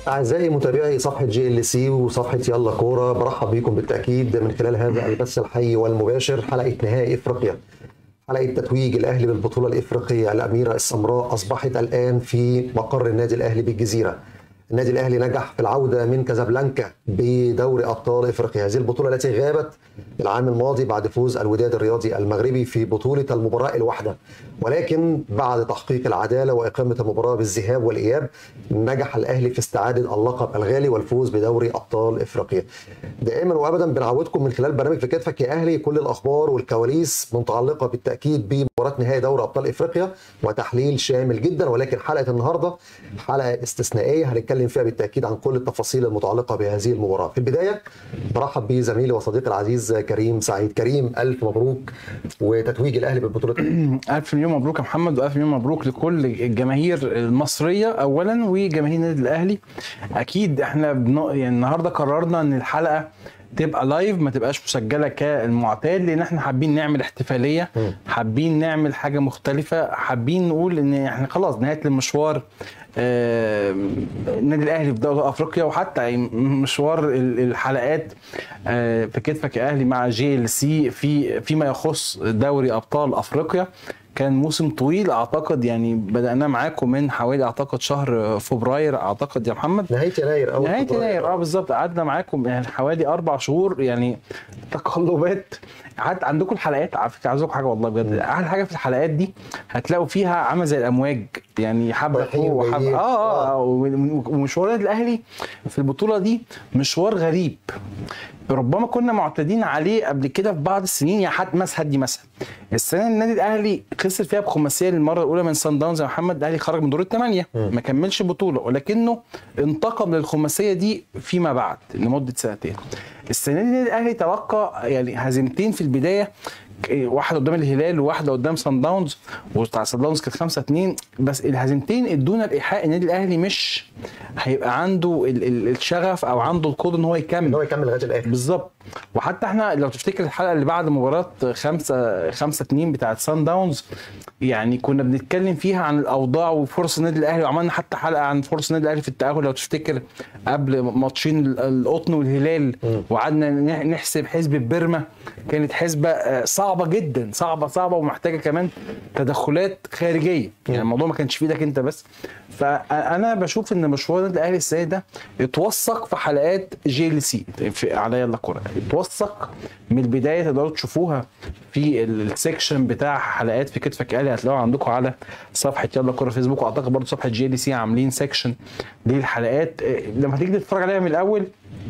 أعزائي متابعي صفحة جي ال سي وصفحة يلا كورة برحب بكم بالتأكيد من خلال هذا البث الحي والمباشر حلقة نهائي إفريقيا حلقة تتويج الأهلي بالبطولة الإفريقية الأميرة السمراء أصبحت الآن في مقر النادي الأهلي بالجزيرة النادي الأهلي نجح في العودة من كازابلانكا بدوري أبطال إفريقيا هذه البطولة التي غابت العام الماضي بعد فوز الوداد الرياضي المغربي في بطولة المباراة الواحدة ولكن بعد تحقيق العدالة وإقامة المباراة بالذهاب والإياب نجح الأهلي في استعادة اللقب الغالي والفوز بدوري أبطال إفريقيا دائما وأبدا بنعودكم من خلال برنامج في كتفك يا أهلي كل الأخبار والكواليس متعلقة بالتأكيد بمباراة نهائي دوري أبطال إفريقيا وتحليل شامل جدا ولكن حلقة النهاردة حلقة استثنائية هنتكلم فيها بالتأكيد عن كل التفاصيل المتعلقة بهذه المباراة في البداية برحب بزميلي وصديقي العزيز كريم سعيد كريم ألف مبروك وتتويج الأهلي بالبطولة ألف مليون مبروك يا محمد وألف مليون مبروك لكل الجماهير المصرية أولا وجماهير النادي الأهلي أكيد إحنا بن... يعني النهاردة قررنا إن الحلقة تبقى لايف ما تبقاش مسجله كالمعتاد لان احنا حابين نعمل احتفاليه حابين نعمل حاجه مختلفه حابين نقول ان احنا خلاص نهايه المشوار آه، النادي الاهلي في دوري افريقيا وحتى مشوار الحلقات آه، في كتفك يا اهلي مع جي ال سي في فيما يخص دوري ابطال افريقيا كان موسم طويل اعتقد يعني بداناه معاكم من حوالي اعتقد شهر فبراير اعتقد يا محمد نهاية يناير أول نهايه فبراير. يناير اه بالظبط قعدنا معاكم يعني حوالي اربع شهور يعني تقلبات قعدت عندكم الحلقات على فكره عايز أقول لكم حاجه والله بجد احلى حاجه في الحلقات دي هتلاقوا فيها عامله زي الامواج يعني حبه رايحين فوق وحبه وجايين. اه اه ومشوار النادي الاهلي في البطوله دي مشوار غريب ربما كنا معتادين عليه قبل كده في بعض السنين يعني حتى مثلا هدي مثلا السنه النادي الاهلي خسر فيها بخماسيه للمره الاولى من سان داونز يا محمد الاهلي خرج من دور الثمانيه ما كملش بطوله ولكنه انتقم للخماسيه دي فيما بعد لمده سنتين السنه دي النادي الاهلي تلقى يعني هزيمتين في البدايه واحده قدام الهلال وواحده قدام سان داونز وبتاع سان داونز كانت 5 2 بس الهزيمتين ادونا الايحاء النادي الاهلي مش هيبقى عنده ال- ال- الشغف او عنده القدره ان هو يكمل إن هو يكمل لغاية الآخر بالظبط وحتى احنا لو تفتكر الحلقه اللي بعد مباراه 5 5 2 بتاعت سان داونز يعني كنا بنتكلم فيها عن الاوضاع وفرص النادي الاهلي وعملنا حتى حلقه عن فرص النادي الاهلي في التاهل لو تفتكر قبل ماتشين ال- القطن والهلال وقعدنا نح- نحسب حسبه بيرما كانت حسبه آه، صعبه جدا صعبه صعبه ومحتاجه كمان تدخلات خارجيه يعني الموضوع ما كانش في ايدك انت بس فانا بشوف ان مشوار النادي الاهلي السنه ده اتوثق في حلقات جي ال سي في على يلا كوره اتوثق من البدايه تقدروا تشوفوها في ال- السكشن بتاع حلقات في كتفك اهلي هتلاقوها عندكم على صفحه يلا كوره فيسبوك واعتقد برضه صفحه جي ال سي عاملين سكشن للحلقات إيه، لما تيجي تتفرج عليها من الاول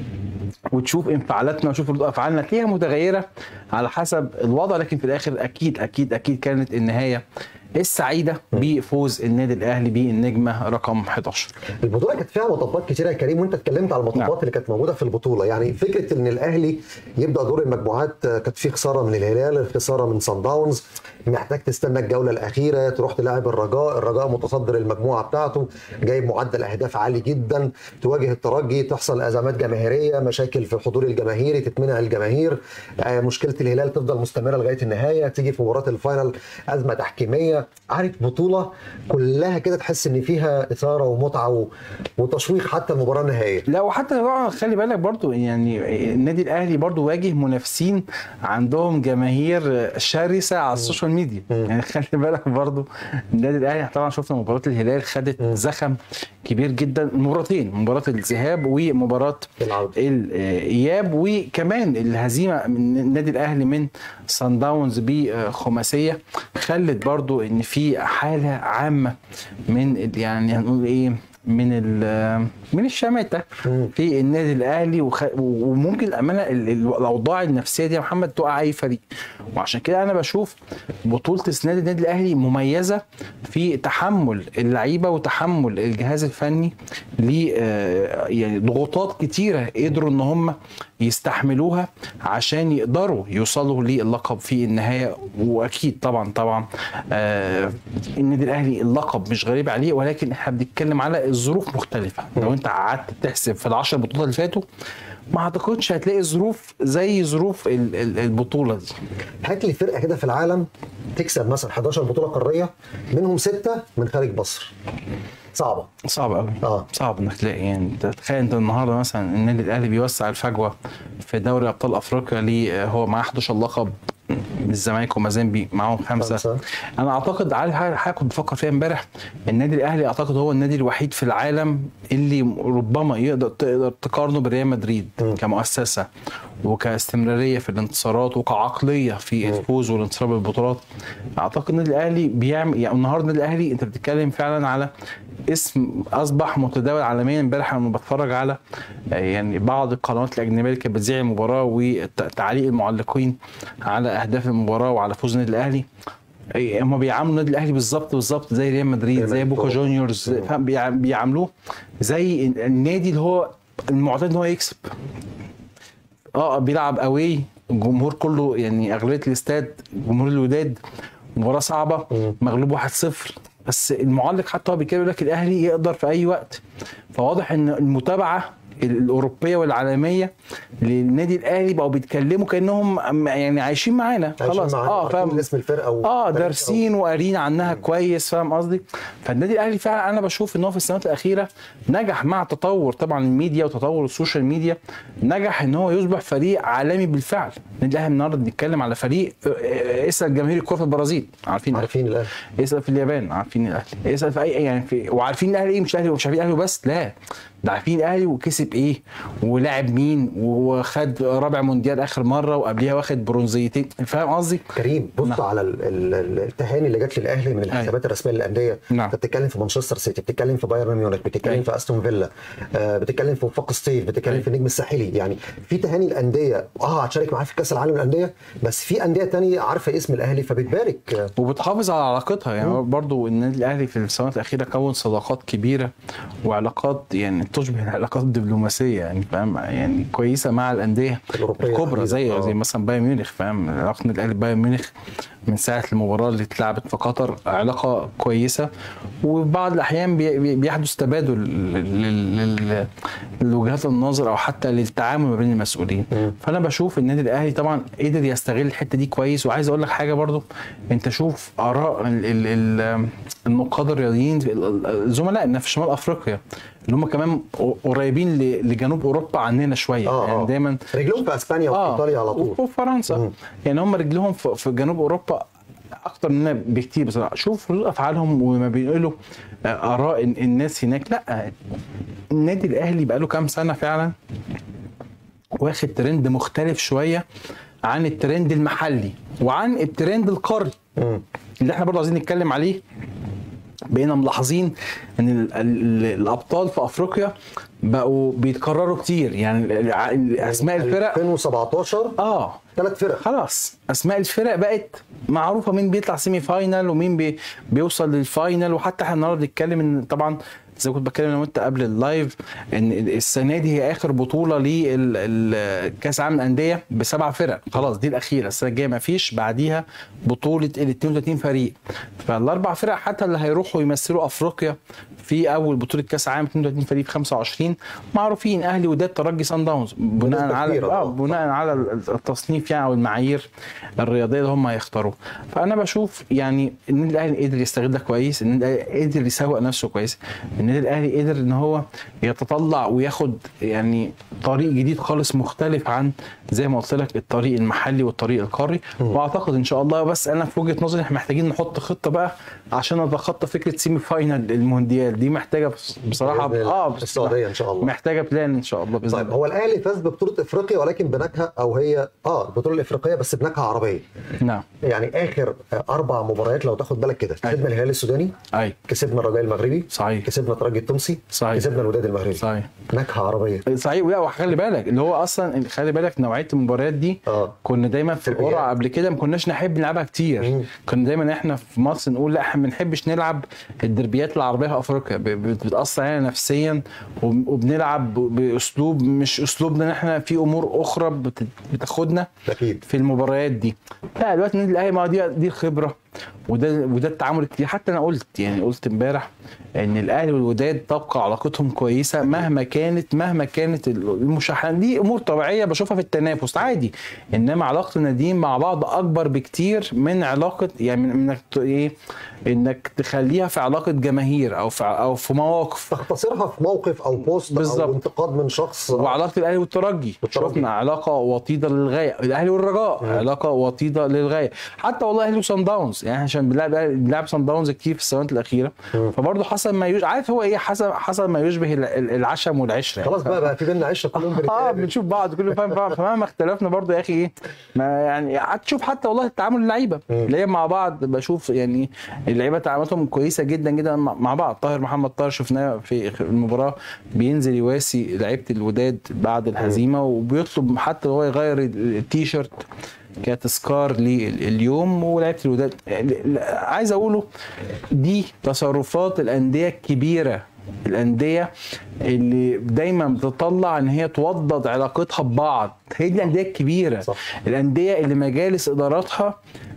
وتشوف انفعالاتنا وتشوف ردود افعالنا تلاقيها متغيره على حسب الوضع لكن في الاخر اكيد اكيد اكيد كانت النهايه السعيده بفوز النادي الاهلي بالنجمه رقم 11 البطوله كانت فيها مطبات كتيره يا كريم وانت اتكلمت على المطبات نعم. اللي كانت موجوده في البطوله يعني فكره ان الاهلي يبدا دور المجموعات آه، كانت في خساره من الهلال خساره من سان داونز محتاج تستنى الجوله الاخيره تروح تلاعب الرجاء الرجاء متصدر المجموعه بتاعته جايب معدل اهداف عالي جدا تواجه الترجي تحصل ازمات جماهيريه مشاكل في الحضور الجماهيري تتمنع الجماهير آه، مشكله الهلال تفضل مستمره لغايه النهايه تيجي في مباراه الفاينل ازمه تحكيميه عارف بطوله كلها كده تحس ان فيها اثاره ومتعه و... وتشويق حتى المباراه النهائيه لا وحتى طبعا خلي بالك برضو يعني النادي الاهلي برضو واجه منافسين عندهم جماهير شرسه على السوشيال ميديا يعني خلي بالك برضو النادي الاهلي طبعا شفنا مباراه الهلال خدت زخم كبير جدا مباراتين مباراه الذهاب ومباراه العودة. الاياب وكمان الهزيمه من النادي الاهلي من سان داونز بخماسيه خلت برضو ان في حاله عامه من ال- يعني هنقول ايه من ال- من الشماتة في النادي الاهلي وخ... وممكن الامانه ال- ال- الاوضاع النفسيه دي يا محمد تقع اي فريق وعشان كده انا بشوف بطوله السنه دي النادي الاهلي مميزه في تحمل اللعيبه وتحمل الجهاز الفني ل آه، يعني ضغوطات كتيره قدروا ان هم يستحملوها عشان يقدروا يوصلوا للقب في النهايه واكيد طبعا طبعا آه النادي الاهلي اللقب مش غريب عليه ولكن احنا بنتكلم على الظروف مختلفه لو انت قعدت تحسب في العشر بطولات اللي فاتوا ما اعتقدش هتلاقي ظروف زي ظروف ال- ال- البطوله دي هات لي فرقه كده في العالم تكسب مثلا 11 بطوله قاريه منهم سته من خارج مصر صعبه صعب قوي اه صعب انك تلاقي يعني انت تخيل انت النهارده مثلا النادي الاهلي بيوسع الفجوه في دوري ابطال افريقيا ليه هو معاه 11 لقب من الزمالك ومازيمبي معاهم خمسه خمسة. انا اعتقد عارف حاجه حاجة كنت بفكر فيها امبارح النادي الاهلي اعتقد هو النادي الوحيد في العالم اللي ربما يقدر تقدر تقارنه بريال مدريد مم. كمؤسسه وكاستمراريه في الانتصارات وكعقليه في مم. الفوز والانتصار بالبطولات اعتقد النادي الاهلي بيعمل يعني النهارده النادي الاهلي انت بتتكلم فعلا على اسم اصبح متداول عالميا امبارح لما بتفرج على آه، يعني بعض القنوات الاجنبيه اللي كانت بتذيع المباراه وتعليق المعلقين على اهداف المباراه وعلى فوز النادي الاهلي أي- هم بيعاملوا النادي الاهلي بالظبط بالظبط زي ريال مدريد ريال زي مدريد بوكا طبعاً. جونيورز مم. فاهم؟ بيع- بيعاملوه زي النادي اللي هو المعتاد ان هو يكسب اه بيلعب قوي الجمهور كله يعني اغلبيه الاستاد جمهور الوداد مباراه صعبه مم. مغلوب 1-0 بس المعلق حتى هو بيتكلم يقول لك الاهلي يقدر في اي وقت فواضح ان المتابعه الاوروبيه والعالميه للنادي الاهلي بقوا بيتكلموا كانهم أم- يعني عايشين معانا عايشين خلاص معانا، اه عارفين فاهم اسم الفرقه و... اه تاريخها دارسين وقارين عنها كويس فاهم قصدي فالنادي الاهلي فعلا انا بشوف ان هو في السنوات الاخيره نجح مع تطور طبعا الميديا وتطور السوشيال ميديا نجح ان هو يصبح فريق عالمي بالفعل النادي الاهلي النهارده بنتكلم على فريق آه، آه، اسال جماهير الكوره في البرازيل عارفين عارفين الاهلي اسال في اليابان عارفين الاهلي اسال في اي يعني في وعارفين الاهلي ايه مش الاهلي مش عارفين الاهلي وبس لا ده عارفين الاهلي وكسب ايه ولعب مين وخد رابع مونديال اخر مره وقبليها واخد برونزيتين فاهم قصدي؟ كريم بص نعم. على ال- ال- ال- التهاني اللي جت للاهلي من الحسابات الرسميه للانديه نعم. انت بتتكلم في مانشستر سيتي بتتكلم في بايرن ميونخ بتتكلم أي. في استون فيلا آه، بتتكلم في وفاق ستيف بتتكلم أي. في النجم الساحلي يعني في تهاني الانديه اه هتشارك معاه في كاس العالم للانديه بس في انديه تانية عارفه اسم الاهلي فبتبارك آه، وبتحافظ على علاقتها يعني برضو النادي الاهلي في السنوات الاخيره كون صداقات كبيره وعلاقات يعني تشبه العلاقات الدبلوماسيه يعني فاهم يعني كويسه مع الانديه الأوروبية الكبرى تحديداً. زي آه. زي مثلا بايرن ميونخ فاهم علاقه النادي الاهلي بايرن ميونخ من ساعه المباراه اللي اتلعبت في قطر علاقه كويسه وفي بعض الاحيان بي- بي- بيحدث تبادل لل- لل- لوجهات النظر او حتى للتعامل ما بين المسؤولين مم. فانا بشوف النادي الاهلي طبعا قدر يستغل الحته دي كويس وعايز اقول لك حاجه برضو انت شوف اراء ال- ال- ال- النقاد الرياضيين في ال- ال- زملائنا في شمال افريقيا اللي هم كمان قريبين ل- لجنوب اوروبا عننا شويه آه، يعني آه. دايما رجلهم في اسبانيا وفي ايطاليا على طول وفرنسا مم. يعني هم رجلهم في في جنوب اوروبا اكتر مننا بكتير بصراحه شوف ردود افعالهم وما بينقلوا آه، اراء ال- الناس هناك لا النادي الاهلي بقاله كام سنه فعلا واخد ترند مختلف شويه عن الترند المحلي وعن الترند القاري مم. اللي احنا برضه عايزين نتكلم عليه بقينا ملاحظين ان ال ال الابطال في افريقيا بقوا بيتكرروا كتير يعني ال- ال- اسماء الفرق 2017 اه ثلاث فرق خلاص اسماء الفرق بقت معروفه مين بيطلع سيمي فاينال ومين بي بيوصل للفاينل وحتى احنا النهارده بنتكلم ان طبعا زي ما كنت بتكلم انا وانت قبل اللايف ان السنه دي هي اخر بطوله للكاس العالم للانديه بسبع فرق خلاص دي الاخيره السنه الجايه ما فيش بعديها بطوله ال 32 فريق فالاربع فرق حتى اللي هيروحوا يمثلوا افريقيا في اول بطوله كاس العالم 32 فريق في 25 معروفين اهلي وداد ترجي سان داونز بناء بنسبة على كبيرة اه طبعاً. بناء على التصنيف يعني او المعايير الرياضيه اللي هم هيختاروها فانا بشوف يعني النادي الاهلي قدر يستغل ده كويس النادي الاهلي قدر يسوق نفسه كويس النادي الاهلي قدر ان هو يتطلع وياخد يعني طريق جديد خالص مختلف عن زي ما قلت لك الطريق المحلي والطريق القاري واعتقد ان شاء الله بس انا في وجهه نظري احنا محتاجين نحط خطه بقى عشان نتخطى فكره سيمي فاينال المونديال دي محتاجه بص- بصراحه بإذن الله. اه في السعوديه ان شاء الله محتاجه بلان ان شاء الله باذن طيب الله هو الاهلي فاز ببطوله افريقيا ولكن بنكهه او هي اه البطوله الافريقيه بس بنكهه عربيه نعم يعني اخر آه، اربع مباريات لو تاخد بالك كده أيوة. كسبنا الهلال السوداني اي كسبنا الرجاء المغربي صحيح كسبنا الترجي التونسي صحيح. كسبنا الوداد المغربي صحيح نكهه عربيه صحيح لا وخلي بالك اللي هو اصلا خلي بالك نوعيه المباريات دي اه كنا دايما في الرجال. القرعه قبل كده ما كناش نحب نلعبها كتير مم. كنا دايما احنا في مصر نقول لا احنا ما بنحبش نلعب الدربيات العربيه في افريقيا ب- ب- بتاثر علينا نفسيا وب- وبنلعب ب- باسلوب مش اسلوبنا ان احنا في امور اخرى بت- بتاخدنا اكيد في المباريات دي لا دلوقتي النادي الاهلي ما هو دي دي الخبره وده وده التعامل الكتير حتى انا قلت يعني قلت امبارح ان الاهلي والوداد تبقى علاقتهم كويسه مهما كانت مهما كانت المشاحنات دي امور طبيعيه بشوفها في التنافس عادي انما علاقه الناديين مع بعض اكبر بكتير من علاقه يعني من انك ت- ايه انك تخليها في علاقه جماهير او في او في مواقف تختصرها في موقف او بوست بالظبط. او انتقاد من شخص وعلاقه الاهلي والترجي والترجي. شفنا علاقه وطيده للغايه الاهلي والرجاء علاقه وطيده للغايه حتى والله اهلي وصن داونز يعني عشان بنلعب بنلعب صن داونز كتير في السنوات الاخيره فبرضه حصل ما يشبه عارف هو ايه حصل حصل ما يشبه ال- ال- العشم والعشره خلاص بقى بقى في بينا عشره كل يوم اه بنتقابل بنشوف بعض كل فاهم بعض فمهما اختلفنا برضه يا اخي ايه ما يعني هتشوف حتى والله التعامل اللعيبه اللعيبه مع بعض بشوف يعني اللعيبه تعاملاتهم كويسه جدا جدا مع مع بعض طاهر محمد طاهر شفناه في المباراه بينزل يواسي لعيبه الوداد بعد الهزيمه وبيطلب حتى هو يغير التيشيرت كتذكار لليوم ولعيبه الوداد يعني عايز اقوله دي تصرفات الانديه الكبيره الانديه اللي دايما بتطلع ان هي توضد علاقتها ببعض هي دي الانديه الكبيره صح. الانديه اللي مجالس اداراتها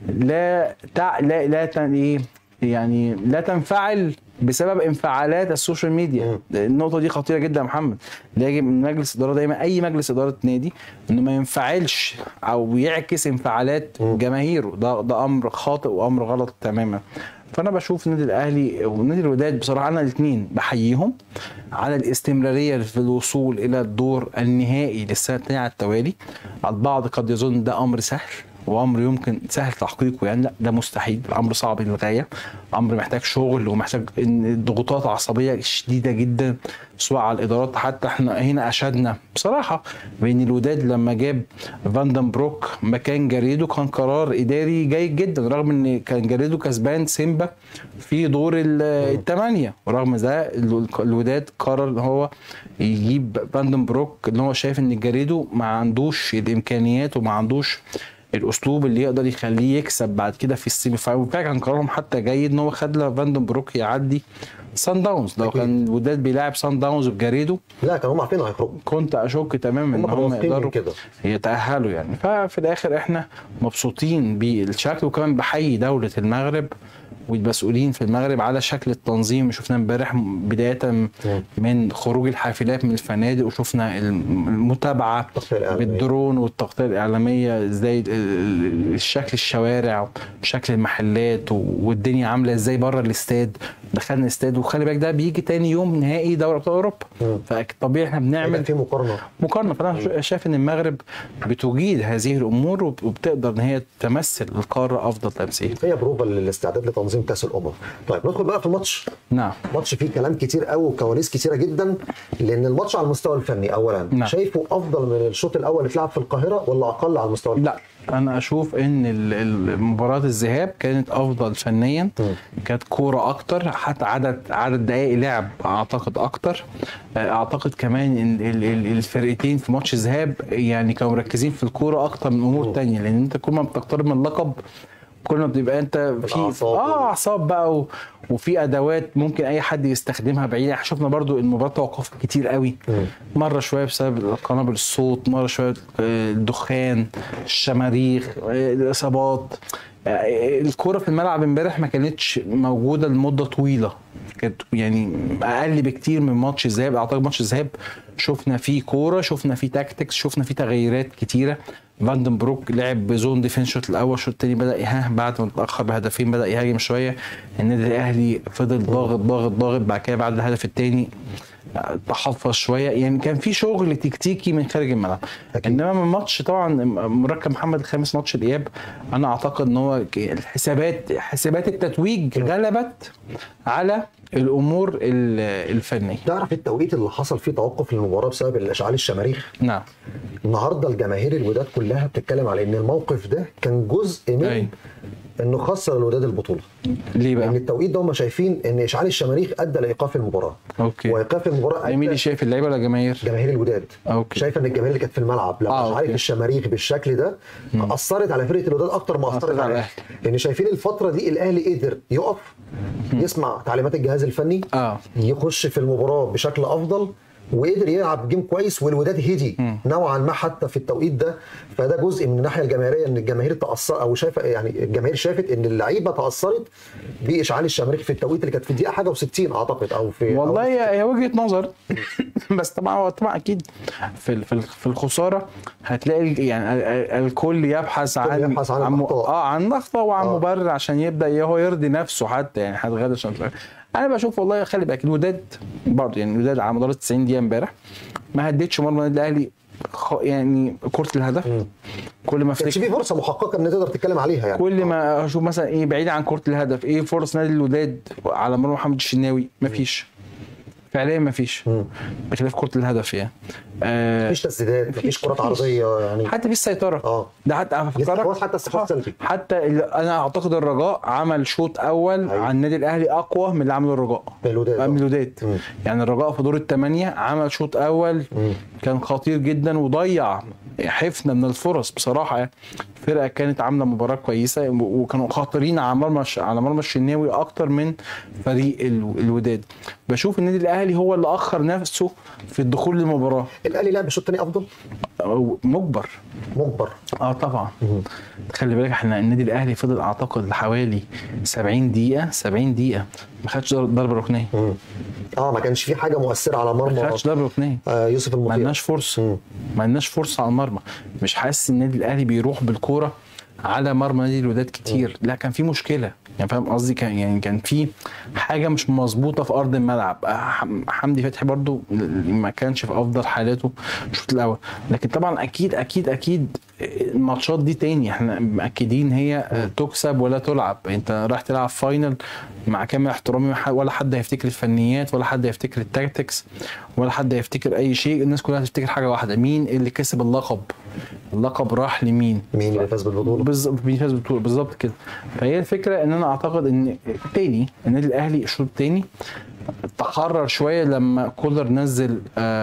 لا تع... لا لا تن... ايه يعني لا تنفعل بسبب انفعالات السوشيال ميديا النقطه دي خطيره جدا يا محمد يجب من مجلس اداره دايما اي مجلس اداره نادي انه ما ينفعلش او يعكس انفعالات جماهيره ده ده امر خاطئ وامر غلط تماما فانا بشوف النادي الاهلي ونادي الوداد بصراحه انا الاثنين بحييهم على الاستمراريه في الوصول الى الدور النهائي للسنه الثانيه على التوالي البعض قد يظن ده امر سهل وامر يمكن سهل تحقيقه يعني لا ده مستحيل امر صعب للغايه امر محتاج شغل ومحتاج إن ضغوطات عصبيه شديده جدا سواء على الادارات حتى احنا هنا اشدنا بصراحه بان الوداد لما جاب فاندن بروك مكان جاريدو كان قرار اداري جيد جدا رغم ان كان جاريدو كسبان سيمبا في دور ال- الثمانيه ورغم ده ال- الوداد قرر ان هو يجيب فاندن بروك اللي هو شايف ان جاريدو ما عندوش الامكانيات وما عندوش الاسلوب اللي يقدر يخليه يكسب بعد كده في السيمي فاينل وفعلا كان قرارهم حتى جيد ان هو خد فاندن بروك يعدي سان داونز لو أكيد. كان الوداد بيلاعب سان داونز بجاريدو لا كانوا هم عارفين هيخرجوا كنت اشك تماما ان هم كانوا هم واثقين من يقدروا كده. يتاهلوا يعني ففي الاخر احنا مبسوطين بالشكل وكمان بحيي دوله المغرب والمسؤولين في المغرب على شكل التنظيم شفنا امبارح بدايه من خروج الحافلات من الفنادق وشفنا المتابعه التغطية الإعلامية. بالدرون والتغطيه الاعلاميه ازاي ال- ال- الشكل الشوارع وشكل المحلات والدنيا عامله ازاي بره الاستاد دخلنا الاستاد وخلي بالك ده بيجي تاني يوم نهائي دوري ابطال اوروبا مم. فطبيعي احنا بنعمل هيبقى في مقارنه مقارنه فانا شايف ان المغرب بتجيد هذه الامور وب- وبتقدر ان هي تمثل القاره افضل تمثيل هي بروفا للاستعداد لتنظيم كاس الامم طيب ندخل بقى في الماتش نعم ماتش فيه كلام كتير قوي وكواليس كتيره جدا لان الماتش على المستوى الفني اولا نعم. شايفه افضل من الشوط الاول اللي اتلعب في القاهره ولا اقل على المستوى لا انا اشوف ان ال- ال- مباراه الذهاب كانت افضل فنيا كانت كوره اكتر حتى عدد عدد دقائق لعب اعتقد اكتر اعتقد كمان ان ال- ال- الفرقتين في ماتش الذهاب يعني كانوا مركزين في الكوره اكتر من امور تانية لان انت كل ما بتقترب من اللقب كل ما بتبقى انت في الأعصاب اه اعصاب بقى و... وفي ادوات ممكن اي حد يستخدمها بعيد احنا شفنا برضو المباراه توقفت كتير قوي مره شويه بسبب قنابل الصوت مره شويه آه، الدخان الشماريخ آه، الاصابات آه، الكوره في الملعب امبارح ما كانتش موجوده لمده طويله كانت يعني اقل بكتير من ماتش الذهاب اعتقد ماتش الذهاب شفنا فيه كوره شفنا فيه تاكتكس شفنا فيه تغييرات كتيره فاندن بروك لعب بزون ديفنس الشوط الاول الشوط الثاني بدا ها بعد ما اتاخر بهدفين بدا يهاجم شويه النادي الاهلي فضل ضاغط ضاغط ضاغط بعد كده بعد الهدف الثاني تحفظ شويه يعني كان في شغل تكتيكي من خارج الملعب أكيد. انما من ماتش طبعا مركب محمد الخامس ماتش الاياب انا اعتقد ان هو ك- الحسابات حسابات التتويج غلبت على الامور ال- الفنيه تعرف التوقيت اللي حصل فيه توقف للمباراه بسبب الاشعال الشماريخ نعم النهارده الجماهير الوداد كلها بتتكلم على ان الموقف ده كان جزء من أيوة. انه خسر الوداد البطوله ليه لان بقى؟ التوقيت ده هم شايفين ان اشعال الشماريخ ادى لايقاف المباراه اوكي وايقاف المباراه مين اللي ادى شايف اللعيبه ولا الجماهير؟ جماهير الوداد اوكي شايفه ان الجماهير اللي كانت في الملعب لما آه، اشعلت أوكي. الشماريخ بالشكل ده اثرت على فرقه الوداد اكتر ما أثرت اثرت على على الأهلي. الاهلي لان شايفين الفتره دي الاهلي قدر يقف يسمع تعليمات الجهاز الفني اه يخش في المباراه بشكل افضل وقدر يلعب جيم كويس والوداد هدي نوعا ما حتى في التوقيت ده فده جزء من الناحيه الجماهيريه ان الجماهير تاثر او شايفه يعني الجماهير شافت ان اللعيبه تاثرت باشعال الشماريخ في التوقيت اللي كانت في الدقيقه حاجه و60 اعتقد او في والله أو هي هي وجهه نظر بس طبعا هو طبعا اكيد في ال- في ال- في الخساره هتلاقي ال- يعني ال- ال- الكل يبحث عن يبحث عن م- الأخطاء. اه عن اخطاء وعن آه. مبرر عشان يبدا هو يرضي نفسه حتى يعني هتغادر عشان انا بشوف والله خلي بالك الوداد برضه يعني الوداد على مدار 90 دقيقه امبارح ما هديتش مرمى النادي الاهلي خ- يعني كره الهدف كل ما ما كانش افتكر في فرصه محققه ان تقدر تتكلم عليها يعني كل ما اشوف مثلا ايه بعيد عن كره الهدف ايه فرص نادي الوداد على مرمى محمد الشناوي مفيش فعليا مفيش بخلاف كره الهدف يعني آه مفيش تسديدات مفيش مفيش- كرات مفيش. عرضيه يعني حتى في السيطره اه ده حتى افكرك الاستحواذ حتى استحواذ آه، سلبي. حتى ال- انا اعتقد الرجاء عمل شوط اول أيوة. على النادي الاهلي اقوى من اللي عمله الرجاء من الوداد، آه، من آه. الوداد مم. يعني الرجاء في دور الثمانيه عمل شوط اول مم. كان خطير جدا وضيع حفنه من الفرص بصراحه يعني الفرقه كانت عامله مباراه كويسه و- وكانوا خاطرين على مرمى الش- على مرمى الشناوي اكتر من فريق ال- الوداد بشوف النادي الاهلي هو اللي اخر نفسه في الدخول للمباراه الاهلي لعب الشوط الثاني افضل أو مجبر مجبر اه طبعا خلي بالك احنا النادي الاهلي فضل اعتقد حوالي 70 دقيقه 70 دقيقه ما خدش ضربه ركنيه مم. اه ما كانش في حاجه مؤثره على ما مرمى خدش ضربه ركنيه آه يوسف ما المطيع لناش فرصه مم. ما لناش فرصه على المرمى مش حاسس ان النادي الاهلي بيروح بالكوره على مرمى نادي الوداد كتير لا كان في مشكله يعني فاهم قصدي كان يعني كان في حاجه مش مظبوطه في ارض الملعب آه، حم- حمدي فتحي برضو ما كانش في افضل حالاته الشوط الاول لكن طبعا اكيد اكيد اكيد الماتشات دي تاني احنا مأكدين هي آه، تكسب ولا تلعب انت رايح تلعب فاينل مع كامل احترامي ما ح- ولا حد هيفتكر الفنيات ولا حد هيفتكر التاكتكس ولا حد هيفتكر اي شيء الناس كلها هتفتكر حاجه واحده مين اللي كسب اللقب اللقب راح لمين مين اللي فاز بالبطوله بالظبط مين فاز بالبطوله بالظبط كده فهي الفكره ان انا اعتقد ان تاني النادي الاهلي الشوط التاني تحرر شويه لما كولر نزل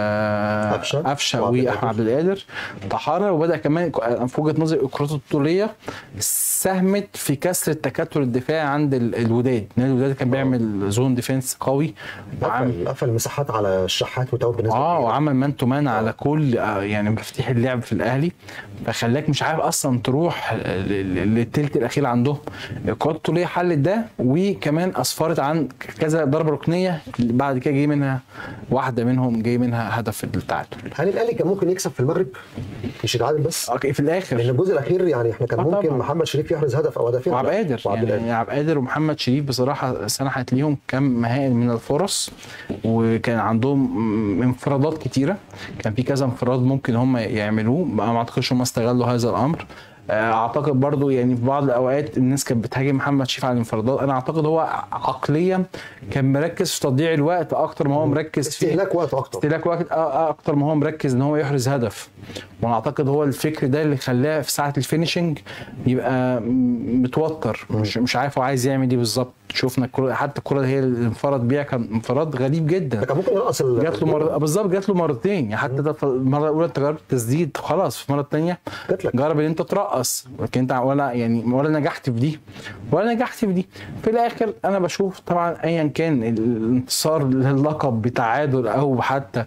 آه قفشة قفشه وعبد واحمد عبد القادر تحرر وبدا كمان ك- في وجهه نظري الكرات الطوليه ساهمت في كسر التكتل الدفاعي عند ال- الوداد نادي الوداد كان بيعمل زون ديفense قوي وعامل قفل قفل مساحات على الشحات وتوت بالنسبه اه كبيرة. وعمل مان تو مان على كل آه، يعني مفاتيح اللعب في الاهلي فخلاك مش عارف اصلا تروح ل- ل- للتلت الاخير عندهم الكرات الطوليه حلت ده وكمان اسفرت عن كذا ضربه ركنيه اللي بعد كده جه منها واحده منهم جاي منها هدف التعادل هل الاهلي كان ممكن يكسب في المغرب مش يتعادل بس اوكي في لان الاخر الجزء الاخير يعني احنا كان آه ممكن طبعا. محمد شريف يحرز هدف او هدفين وعبد القادر وعبد القادر. يعني عبد القادر ومحمد شريف بصراحه سنحت ليهم كم هائل من الفرص وكان عندهم م- انفرادات كتيره كان في كذا انفراد ممكن هم يعملوه ما اعتقدش هم استغلوا هذا الامر آه، اعتقد برضو يعني في بعض الاوقات الناس كانت بتهاجم محمد شريف على الانفرادات انا اعتقد هو عقليا كان مركز في تضييع الوقت اكتر ما هو مركز في استهلاك وقت اكتر استهلاك وقت أ- اكتر ما هو مركز ان هو يحرز هدف وانا اعتقد هو الفكر ده اللي خلاه في ساعه الفينشنج يبقى م- متوتر مش مش عارف هو عايز يعمل ايه بالظبط شفنا الكرة حتى الكرة اللي هي اللي انفرد بيها كان انفراد غريب جدا كان ممكن يرقص ال- جات له مرة بالظبط جات له مرتين يعني حتى ده في المره الاولى انت جربت تسديد خلاص في المره الثانيه جات لك. جرب ان انت ترقص لكن انت ولا يعني ولا نجحت في دي ولا نجحت في دي في الاخر انا بشوف طبعا ايا كان الانتصار للقب بتعادل او حتى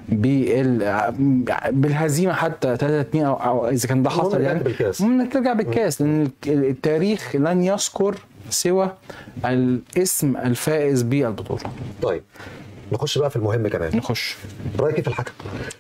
بال بالهزيمه حتى 3 2 او, أو اذا كان ده المهم حصل رجعت يعني بالكاس. المهم انك ترجع بالكاس لان التاريخ لن يذكر سوى الاسم الفائز بالبطوله طيب نخش بقى في المهم كمان نخش رايك إيه في الحكم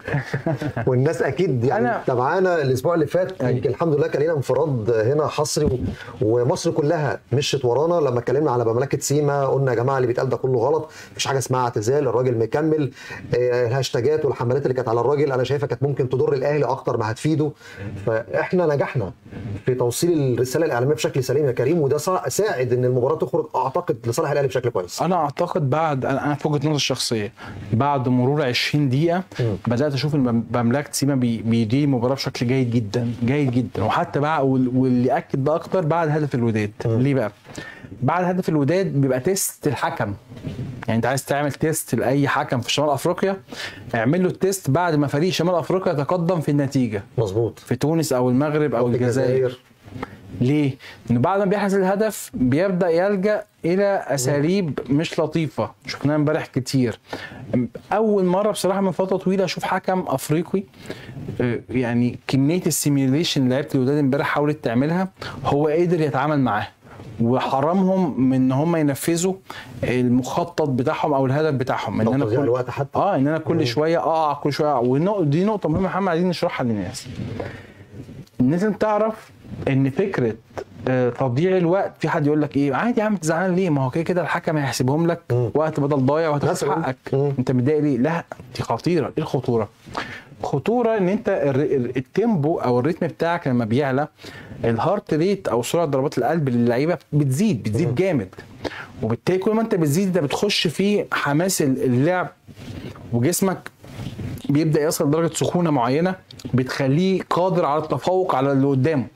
والناس اكيد يعني أنا- تابعانا الاسبوع اللي فات أيوة. يمكن الحمد لله كان لنا انفراد هنا حصري و- ومصر كلها مشت ورانا لما اتكلمنا على مملكه سيما قلنا يا جماعه اللي بيتقال ده كله غلط مفيش حاجه اسمها اعتزال الراجل مكمل آه، الهاشتاجات والحملات اللي كانت على الراجل انا شايفها كانت ممكن تضر الاهلي اكتر ما هتفيده فاحنا نجحنا في توصيل الرساله الاعلاميه بشكل سليم يا كريم وده سا- ساعد ان المباراه تخرج اعتقد لصالح الاهلي بشكل كويس انا اعتقد بعد انا أنا في وجهه نظري الشخصيه بعد مرور 20 دقيقه بدات اشوف ان مملكه سيما بي- بيدير المباراه بشكل جيد جدا جيد جدا وحتى بقى وال- واللي اكد ده اكتر بعد هدف الوداد ليه بقى بعد هدف الوداد بيبقى تيست الحكم يعني انت عايز تعمل تيست لاي حكم في شمال افريقيا اعمل له التيست بعد ما فريق شمال افريقيا يتقدم في النتيجه مظبوط في تونس او المغرب او الجزائر ليه؟ انه بعد ما بيحرز الهدف بيبدا يلجا الى اساليب مش لطيفه شفناها امبارح كتير اول مره بصراحه من فتره طويله اشوف حكم افريقي آه، يعني كميه السيميوليشن اللي لعيبه الوداد امبارح حاولت تعملها هو قدر يتعامل معاها وحرمهم من ان هم ينفذوا المخطط بتاعهم او الهدف بتاعهم ان أو انا تضييع كل الوقت حتى اه ان انا كل شويه اقع كل شويه أقع. ودي نقطه مهمه محمد عايزين نشرحها للناس لازم تعرف ان فكره آه، تضييع الوقت في حد يقول لك ايه عادي يا عم تزعلان ليه ما هو كده كده الحكم هيحسبهم لك مم. وقت بدل ضايع وهتاخد مثلاً. حقك مم. انت متضايق ليه لا دي خطيره ايه الخطوره خطوره ان انت الر- ال- التيمبو او الريتم بتاعك لما بيعلى الهارت ريت او سرعه ضربات القلب للعيبه بتزيد بتزيد جامد وبالتالي كل ما انت بتزيد انت بتخش في حماس ال- اللعب وجسمك بيبدا يصل لدرجه سخونه معينه بتخليه قادر على التفوق على اللي قدامه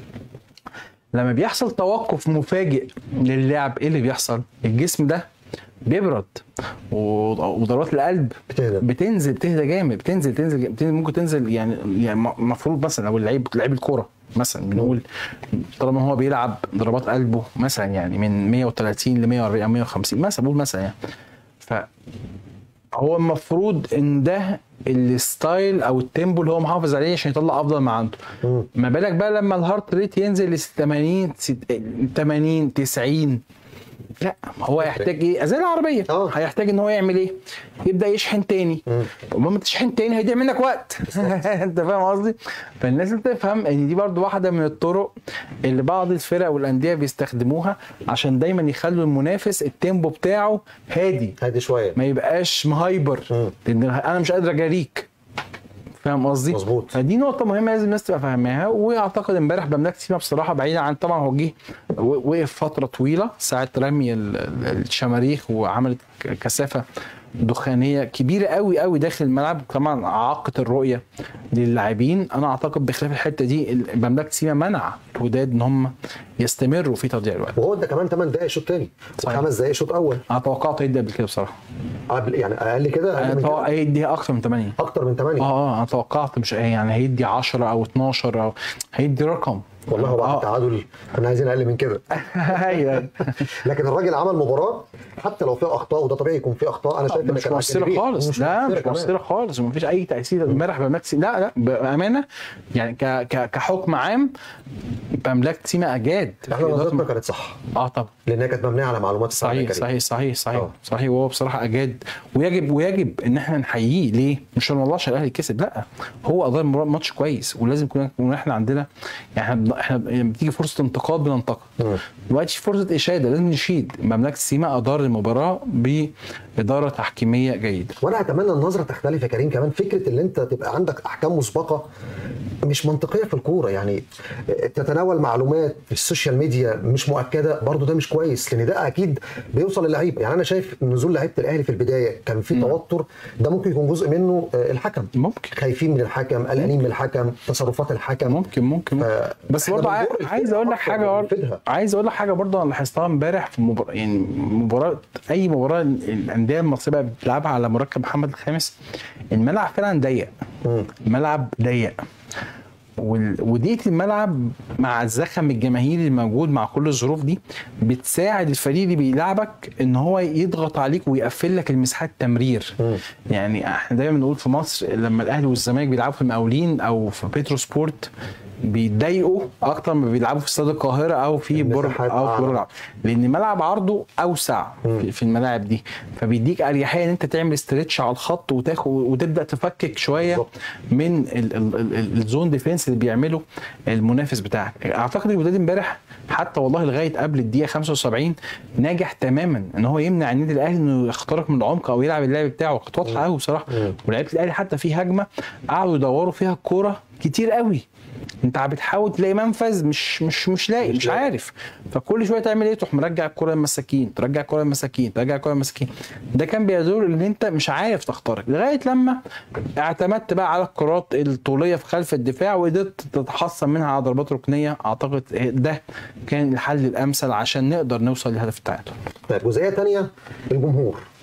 لما بيحصل توقف مفاجئ للعب ايه اللي بيحصل الجسم ده بيبرد و- وضربات القلب بتهدى. بتنزل بتهدى جامد بتنزل تنزل, بتنزل ممكن تنزل يعني يعني المفروض مثلا لو اللعيب لعيب الكوره مثلا بنقول طالما هو بيلعب ضربات قلبه مثلا يعني من 130 ل 140 او 150 مثلا بقول مثلا يعني ف هو المفروض ان ده الستايل او التيمبو اللي هو محافظ عليه عشان يطلع افضل ما عنده مم. ما بالك بقى لما الهارت ريت ينزل ل 80 ست- 80 90 لا هو هيحتاج ايه زي العربيه آه. هيحتاج ان هو يعمل ايه يبدا يشحن تاني مم. وما تشحن تاني هيضيع منك وقت انت فاهم قصدي فالناس لازم تفهم ان دي برضو واحده من الطرق اللي بعض الفرق والانديه بيستخدموها عشان دايما يخلوا المنافس التيمبو بتاعه هادي هادي شويه ما يبقاش مهايبر مم. لان انا مش قادر اجاريك فاهم قصدي؟ مظبوط. فدي نقطة مهمة لازم الناس تبقى فاهماها واعتقد امبارح بملاك سيما بصراحة بعيدا عن طبعا هو جه و- وقف فترة طويلة ساعة رمي ال- ال- الشماريخ وعملت ك- كثافة دخانية كبيرة قوي قوي داخل الملعب طبعا عاقت الرؤية للاعبين انا اعتقد بخلاف الحتة دي ال- بملاك سيما منع الوداد ان هم يستمروا في تضييع الوقت وهو ده كمان 8 دقائق شوط تاني صحيح. وخمس دقائق شوط اول انا توقعت هيدي قبل كده بصراحة قبل- يعني اقل كده أقل انا من توقع كده؟ هيدي اكتر من 8 اكتر من 8 اه اه انا توقعت مش يعني هيدي 10 او 12 او هيدي رقم والله هو بعد اه التعادل كنا عايزين اقل من كده ايوه لكن الراجل عمل مباراه حتى لو فيها اخطاء وده طبيعي يكون فيه اخطاء انا شايف ان مش كان مؤثره عجيبين. خالص لا مش كمان. مؤثره خالص ومفيش اي تاثير امبارح بملاك سيما لا لا بامانه يعني ك ك كحكم عام بملاك سيما اجاد في احنا إدارة- نظرتنا كانت صح اه طبعا لانها كانت مبنيه على معلومات صحيح الكريم. صحيح صحيح صحيح آه. صحيح وهو بصراحه اجاد ويجب ويجب ان احنا نحييه ليه؟ مش والله عشان الاهلي كسب لا هو ادار ماتش كويس ولازم كنا نكون احنا عندنا يعني احنا بن- احنا لما بتيجي فرصه انتقاد بننتقد مم. دلوقتي في فرصه اشاده لازم نشيد مملكه سيما ادار المباراه باداره تحكيميه جيده وانا اتمنى النظره تختلف يا كريم كمان فكره ان انت تبقى عندك احكام مسبقه مش منطقيه في الكوره يعني تتناول معلومات في السوشيال ميديا مش مؤكده برضو ده مش كويس لان ده اكيد بيوصل للعيبه يعني انا شايف نزول لعيبه الاهلي في البدايه كان في توتر ده ممكن يكون جزء منه آه، الحكم ممكن خايفين من الحكم قلقانين من الحكم تصرفات الحكم ممكن ممكن ف- بس إحنا برضه بنجر الفرقة عايز اقول لك أكتر حاجه من برضه بنفيدها. عايز اقول لك حاجه برضه انا لاحظتها امبارح في مباراه يعني مباراه اي مباراه الانديه المصريه بتلعبها على مركب محمد الخامس الملعب فعلا ضيق مم. الملعب ضيق وال- ودية الملعب مع الزخم الجماهيري الموجود مع كل الظروف دي بتساعد الفريق اللي بيلعبك ان هو يضغط عليك ويقفل لك المساحات تمرير مم. يعني احنا دايما بنقول في مصر لما الاهلي والزمالك بيلعبوا في المقاولين او في بيترو سبورت بيتضايقوا اكتر ما بيلعبوا في استاد القاهره او في برج المساحات او في أعلى. برج العرب. لان ملعب عرضه اوسع في في الملاعب دي فبيديك اريحيه ان انت تعمل استرتش على الخط وتاخد وتبدا تفكك شويه بالظبط. من ال- ال- ال- الزون ديفense اللي بيعمله المنافس بتاعك اعتقد الوداد امبارح حتى والله لغايه قبل الدقيقه 75 ناجح تماما ان هو يمنع النادي الاهلي انه يخترق من العمق او يلعب اللعب بتاعه كانت واضحه قوي بصراحه مم. ولعيبه الاهلي حتى في هجمه قعدوا يدوروا فيها الكوره كتير قوي انت بتحاول تلاقي منفذ مش مش مش لاقي مش مش لاقي. عارف فكل شويه تعمل ايه تروح مرجع الكره للمساكين ترجع الكره للمساكين ترجع الكره للمساكين ده كان بيدور ان انت مش عارف تخترق لغايه لما اعتمدت بقى على الكرات الطوليه في خلف الدفاع وقدرت تتحصن منها على ضربات ركنيه اعتقد ده كان الحل الامثل عشان نقدر نوصل لهدف التعادل طيب جزئيه تانية الجمهور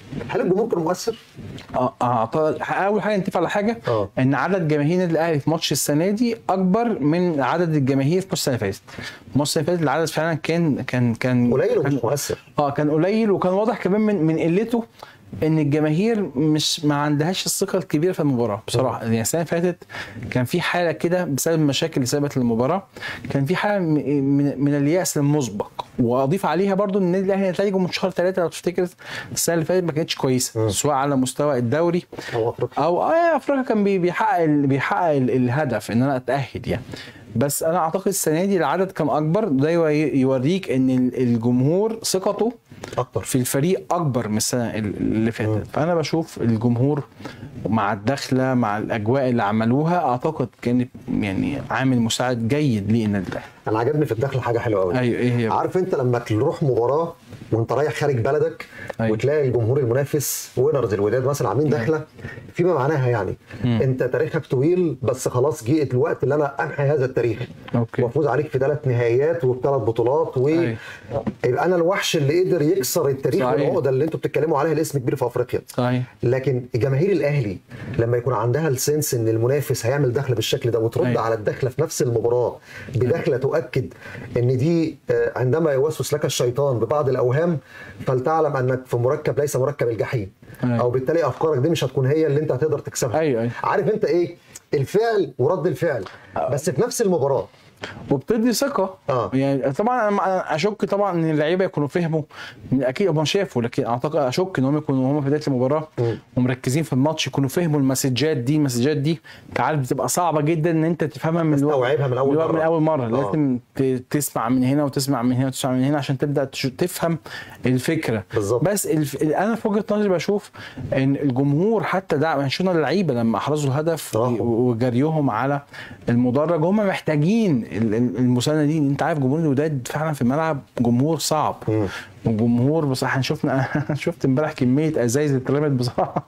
هل الجمهور كان مؤثر؟ اه اعتقد اول حاجه نتفق على حاجه اه. ان عدد جماهير النادي الاهلي في ماتش السنه دي اكبر من عدد الجماهير في ماتش السنه اللي فاتت الماتش السنه اللي فاتت العدد فعلا كان كان كان قليل ومش كان- مؤثر اه كان قليل وكان واضح كمان من من قلته ان الجماهير مش ما عندهاش الثقه الكبيره في المباراه بصراحه يعني السنه اللي فاتت كان في حاله كده بسبب المشاكل اللي سببت المباراه كان في حاله م- من, من الياس المسبق واضيف عليها برضو ان النادي الاهلي نتائجه من شهر ثلاثه لو تفتكر السنه اللي فاتت ما كانتش كويسه سواء على مستوى الدوري هو افريقيا او اه افريقيا كان بي- بيحقق ال- بيحقق ال- الهدف ان انا اتاهل يعني بس انا اعتقد السنه دي العدد كان اكبر ده يو- يوريك ان ال- الجمهور ثقته اكتر في الفريق اكبر من السنه ال- اللي فاتت فانا بشوف الجمهور مع الدخله مع الاجواء اللي عملوها اعتقد كانت يعني عامل مساعد جيد للنادي الاهلي انا عجبني في الدخل حاجه حلوه قوي ايوه ايه هي بقى؟ عارف انت لما تروح مباراه وانت رايح خارج بلدك أيوة. وتلاقي الجمهور المنافس وينرز الوداد مثلا عاملين دخله فيما معناها يعني انت تاريخك طويل بس خلاص جه الوقت اللي انا امحي هذا التاريخ أوكي. وافوز عليك في ثلاث نهائيات وبثلاث بطولات و أيوة. يبقى انا الوحش اللي قدر يكسر التاريخ صحيح. والعقده اللي انتوا بتتكلموا عليها الاسم كبير في افريقيا صحيح لكن جماهير الاهلي لما يكون عندها السنس ان المنافس هيعمل دخله بالشكل ده وترد أيوة. على الدخله في نفس المباراه بدخله تؤكد ان دي آه، عندما يوسوس لك الشيطان ببعض الاوهام فلتعلم انك في مركب ليس مركب الجحيم أيوة. او بالتالي افكارك دي مش هتكون هي اللي انت هتقدر تكسبها أيوة، أيوة. عارف انت ايه الفعل ورد الفعل بس في نفس المباراه وبتدي ثقه آه. يعني طبعا انا اشك طبعا ان اللعيبه يكونوا فهموا إن اكيد هم شافوا لكن اعتقد اشك ان هم يكونوا هم في بدايه المباراه مم. ومركزين في الماتش يكونوا فهموا المسجات دي المسجات دي انت عارف بتبقى صعبه جدا ان انت تفهمها من الوقت تستوعبها من أول من, الوقت- مرة. من اول مره آه. لازم ت- تسمع من هنا وتسمع من هنا وتسمع من هنا عشان تبدا تش- تفهم الفكره بالظبط. بس الف... انا في وجهه نظري بشوف ان الجمهور حتى دعم يعني شفنا اللعيبه لما احرزوا الهدف راحوا. وجريهم على المدرج هم محتاجين ال- ال- المسانده دي انت عارف جمهور الوداد فعلا في الملعب جمهور صعب مم. وجمهور بص احنا شفنا شفت امبارح كميه ازايز اترمت بصراحه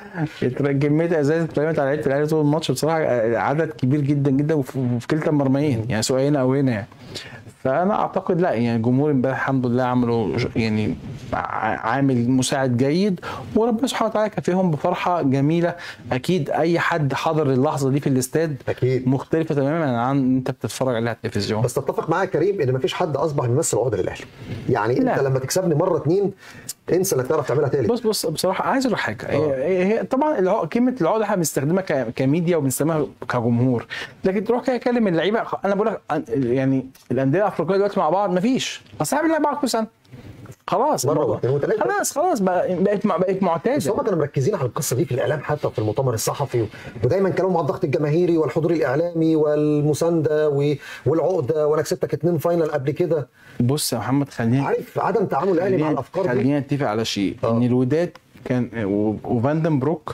كميه ازايز اترمت على لعيبه الاهلي طول الماتش بصراحه عدد كبير جدا جدا وفي وفي كلتا المرميين يعني سواء هنا او هنا يعني فانا اعتقد لا يعني الجمهور امبارح الحمد لله عملوا ش- يعني ع- عامل مساعد جيد وربنا سبحانه وتعالى كفيهم بفرحه جميله اكيد اي حد حضر اللحظه دي في الاستاد اكيد مختلفه تماما عن ان انت بتتفرج عليها على التلفزيون بس تتفق معايا يا كريم ان مفيش حد اصبح بيمثل عقده للاهلي يعني لا. انت لما تكسبني مره اتنين انسى انك تعرف تعملها تالت بص بص بصراحه عايز اقول لك حاجه هي هي طبعا الع- كلمه العقده احنا بنستخدمها ك- كميديا وبنستخدمها كجمهور لكن تروح كده تكلم اللعيبه انا بقول لك أن- يعني الانديه الافريقيه دلوقتي مع بعض مفيش اصل احنا بنلعب بعض كل سنه خلاص مرة الموضوع- واثنين وثلاثة. خلاص خلاص بقى بقت مع- بقت بس معتاده هم كانوا مركزين على القصه دي في الاعلام حتى في المؤتمر الصحفي ودايما كلامهم على الضغط الجماهيري والحضور الاعلامي والمسانده و- والعقده وانا كسبتك اتنين فاينل قبل كده بص يا محمد خلينا عارف عدم تعامل الاهلي مع خلينا- الافكار دي خلينا نتفق على شيء آه. ان الوداد كان و- وفاندن بروك